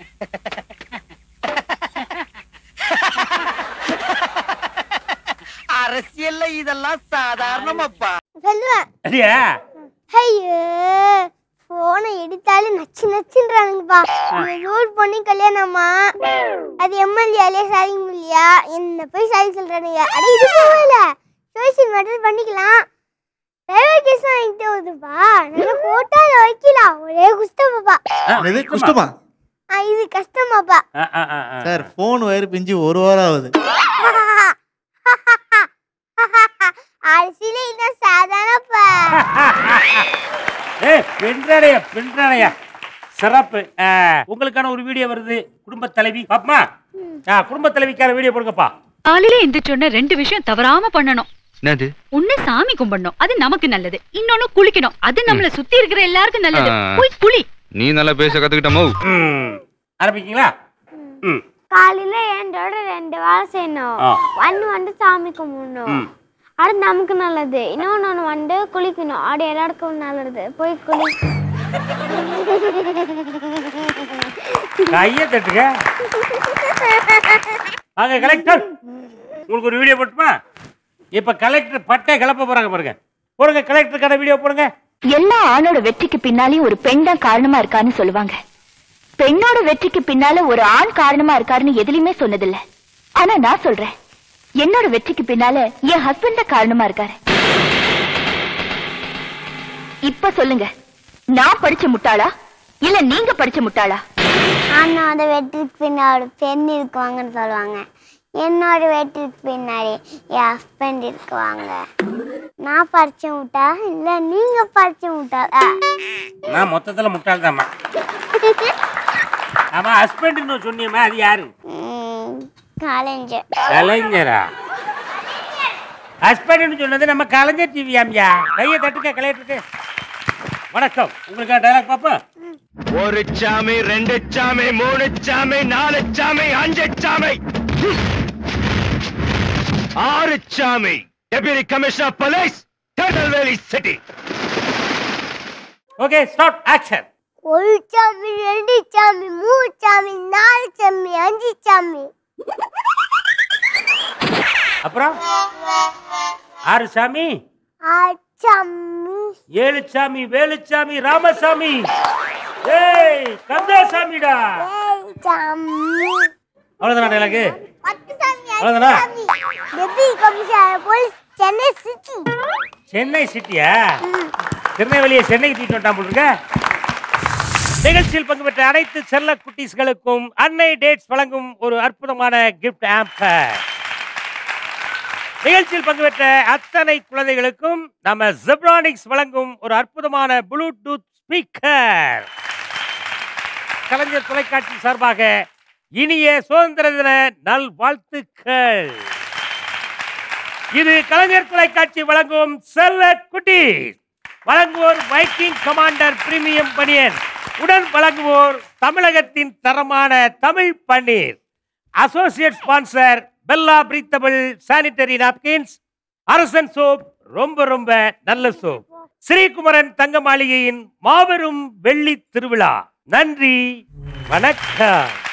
அரசியல்ல இதெல்லாம் சாதாரணமாப்பா சொல்லுவேன் சரியா ஐயோ போனை எடுத்தாலே நச்சு நச்சுன்றானுங்கப்பா நோட் பண்ணி கல்யாணமா அது எம்எல்ஏலே சாதிக்க முடியலையா என்ன போய் சாதிக்க சொல்றானுங்க அட இது போகல சோசியல் மேட்டர் பண்ணிக்கலாம் பிரைவேட் கேஸ் வாங்கிட்டு வருதுப்பா நல்ல கோட்டால வைக்கலாம் ஒரே குஸ்தமாப்பா இது குஷ்டமா ஆ, இது கஷ்டமாப்பா சார் ஃபோன் வயர் பிஞ்சு ஒரு வாரம் ஆகுது அரசியல இது சாதாரணப்பா ஏ பெண்றாடையா பெண்றாடையா சிறப்பு ஆ, உங்களுக்கான ஒரு வீடியோ வருது குடும்ப தலைவி பாப்பமா ஆ குடும்ப தலைவிக்கான வீடியோ போடுங்கப்பா காலையில எந்திரிச்சோன்ன ரெண்டு விஷயம் தவறாம பண்ணணும் என்னது ஒண்ணு சாமி கும்பிடணும் அது நமக்கு நல்லது இன்னொன்னு குளிக்கணும் அது நம்மள சுத்தி இருக்கிற எல்லாருக்கும் நல்லது ஆ. போய் குளி நீ நல்லா பேச கத்துக்கிட்டமோ ஆரம்பிக்கீங்களா ம் காலையில ஏண்டோட ரெண்டு வேலை செய்யணும் ஆ. ஒன்று வந்து சாமி கும்பிடணும் ம். அது நமக்கு நல்லது இன்னொன்று ஒன்று வந்து குளிக்கணும் அது எல்லாருக்கும் நல்லது போய் குளி கையை தட்டுங்க வாங்க கலெக்டர் உங்களுக்கு ஒரு வீடியோ போட்டுமா இப்ப கலெக்டர் பட்டை கிளப்ப போறாங்க பாருங்க போடுங்க கலெக்டருக்கான வீடியோ போடுங்க எல்லா ஆணோட வெற்றிக்கு பின்னாலேயும் ஒரு பெண் தான் காரணமா இருக்கான்னு சொல்லுவாங்க பெண்ணோட வெற்றிக்கு பின்னால ஒரு ஆண் காரணமா இருக்காருன்னு எதுலயுமே சொன்னதில்ல ஆனா நான் சொல்றேன் என்னோட வெற்றிக்கு பின்னால என் ஹஸ்பண்ட் தான் காரணமா இருக்காரு இப்ப சொல்லுங்க நான் படிச்ச முட்டாளா இல்ல நீங்க படிச்ச முட்டாளா அண்ணோட வெற்றிக்கு பின்னாடி பெண் இருக்குவாங்கன்னு சொல்லுவாங்க என்னோட வெற்றிக்கு பின்னாடி என் ஹஸ்பண்ட் இருக்குவாங்க நான் படிச்ச முட்டா இல்ல நீங்க படிச்ச முட்டா நான் மொத்தத்துல முட்டாள் தாம்மா ஆமா ஹஸ்பண்ட்னு சொன்னியம்மா அது யாரு காலேஜ் கலைஞரா ஹஸ்பண்ட்னு சொன்னது நம்ம கலைஞர் டிவியாம்யா கையை தட்டுக்க கலையட்டுக்கு வணக்கம் உங்களுக்கு டைலாக் பாப்போம் ஒரு சாமி ரெண்டு சாமி மூணு சாமி நாலு சாமி அஞ்சு சாமி ஆறு சாமி deputy commissioner police Tirunelveli city okay start action ஒரு சாமி ரெண்டு சாமி மூணு சாமி நாலு சாமி அஞ்சு சாமி அப்புறம் ஆறு சாமி ஆறு சாமி ஏழு சாமி வேலுச்சாமி ராமசாமி ஏய் ஏய் கந்தசாமிடா சாமி அவ்வளவுதானா எனக்கு பத்து சாமி அவ்வளவுதானா டெபி commissioner police Chennai city Chennai சிட்டியா திருநெல்வேலியை சென்னைக்கு தூக்கிட்டு வந்துட்டான் போல இருக்க நிகழ்ச்சியில் பங்கு பெற்ற அனைத்து செல்ல குட்டீஸ்களுக்கும் அன்னை டேட்ஸ் வழங்கும் ஒரு அற்புதமான கிஃப்ட் ஆம்பர் நிகழ்ச்சியில் பங்கு பெற்ற அத்தனை குழந்தைகளுக்கும் நம்ம ஜெப்ரானிக்ஸ் வழங்கும் ஒரு அற்புதமான ப்ளூடூத் ஸ்பீக்கர் கலைஞர் தொலைக்காட்சி சார்பாக இனிய சுதந்திர தின நல் வாழ்த்துக்கள் இது கலைஞர் தொலைக்காட்சி வழங்கும் செல்ல குட்டீஸ் வழங்குவோர் வைக்கிங் கமாண்டர் பிரீமியம் பனியன் உடன் வழங்குவோர் தமிழகத்தின் தரமான Tamil paneer associate sponsor Bella breathable sanitary napkins Arasan soap ரொம்ப ரொம்ப நல்ல சோப் ஸ்ரீகுமரன் தங்க மாளிகையின் மாபெரும் வெள்ளி திருவிழா நன்றி வணக்கம்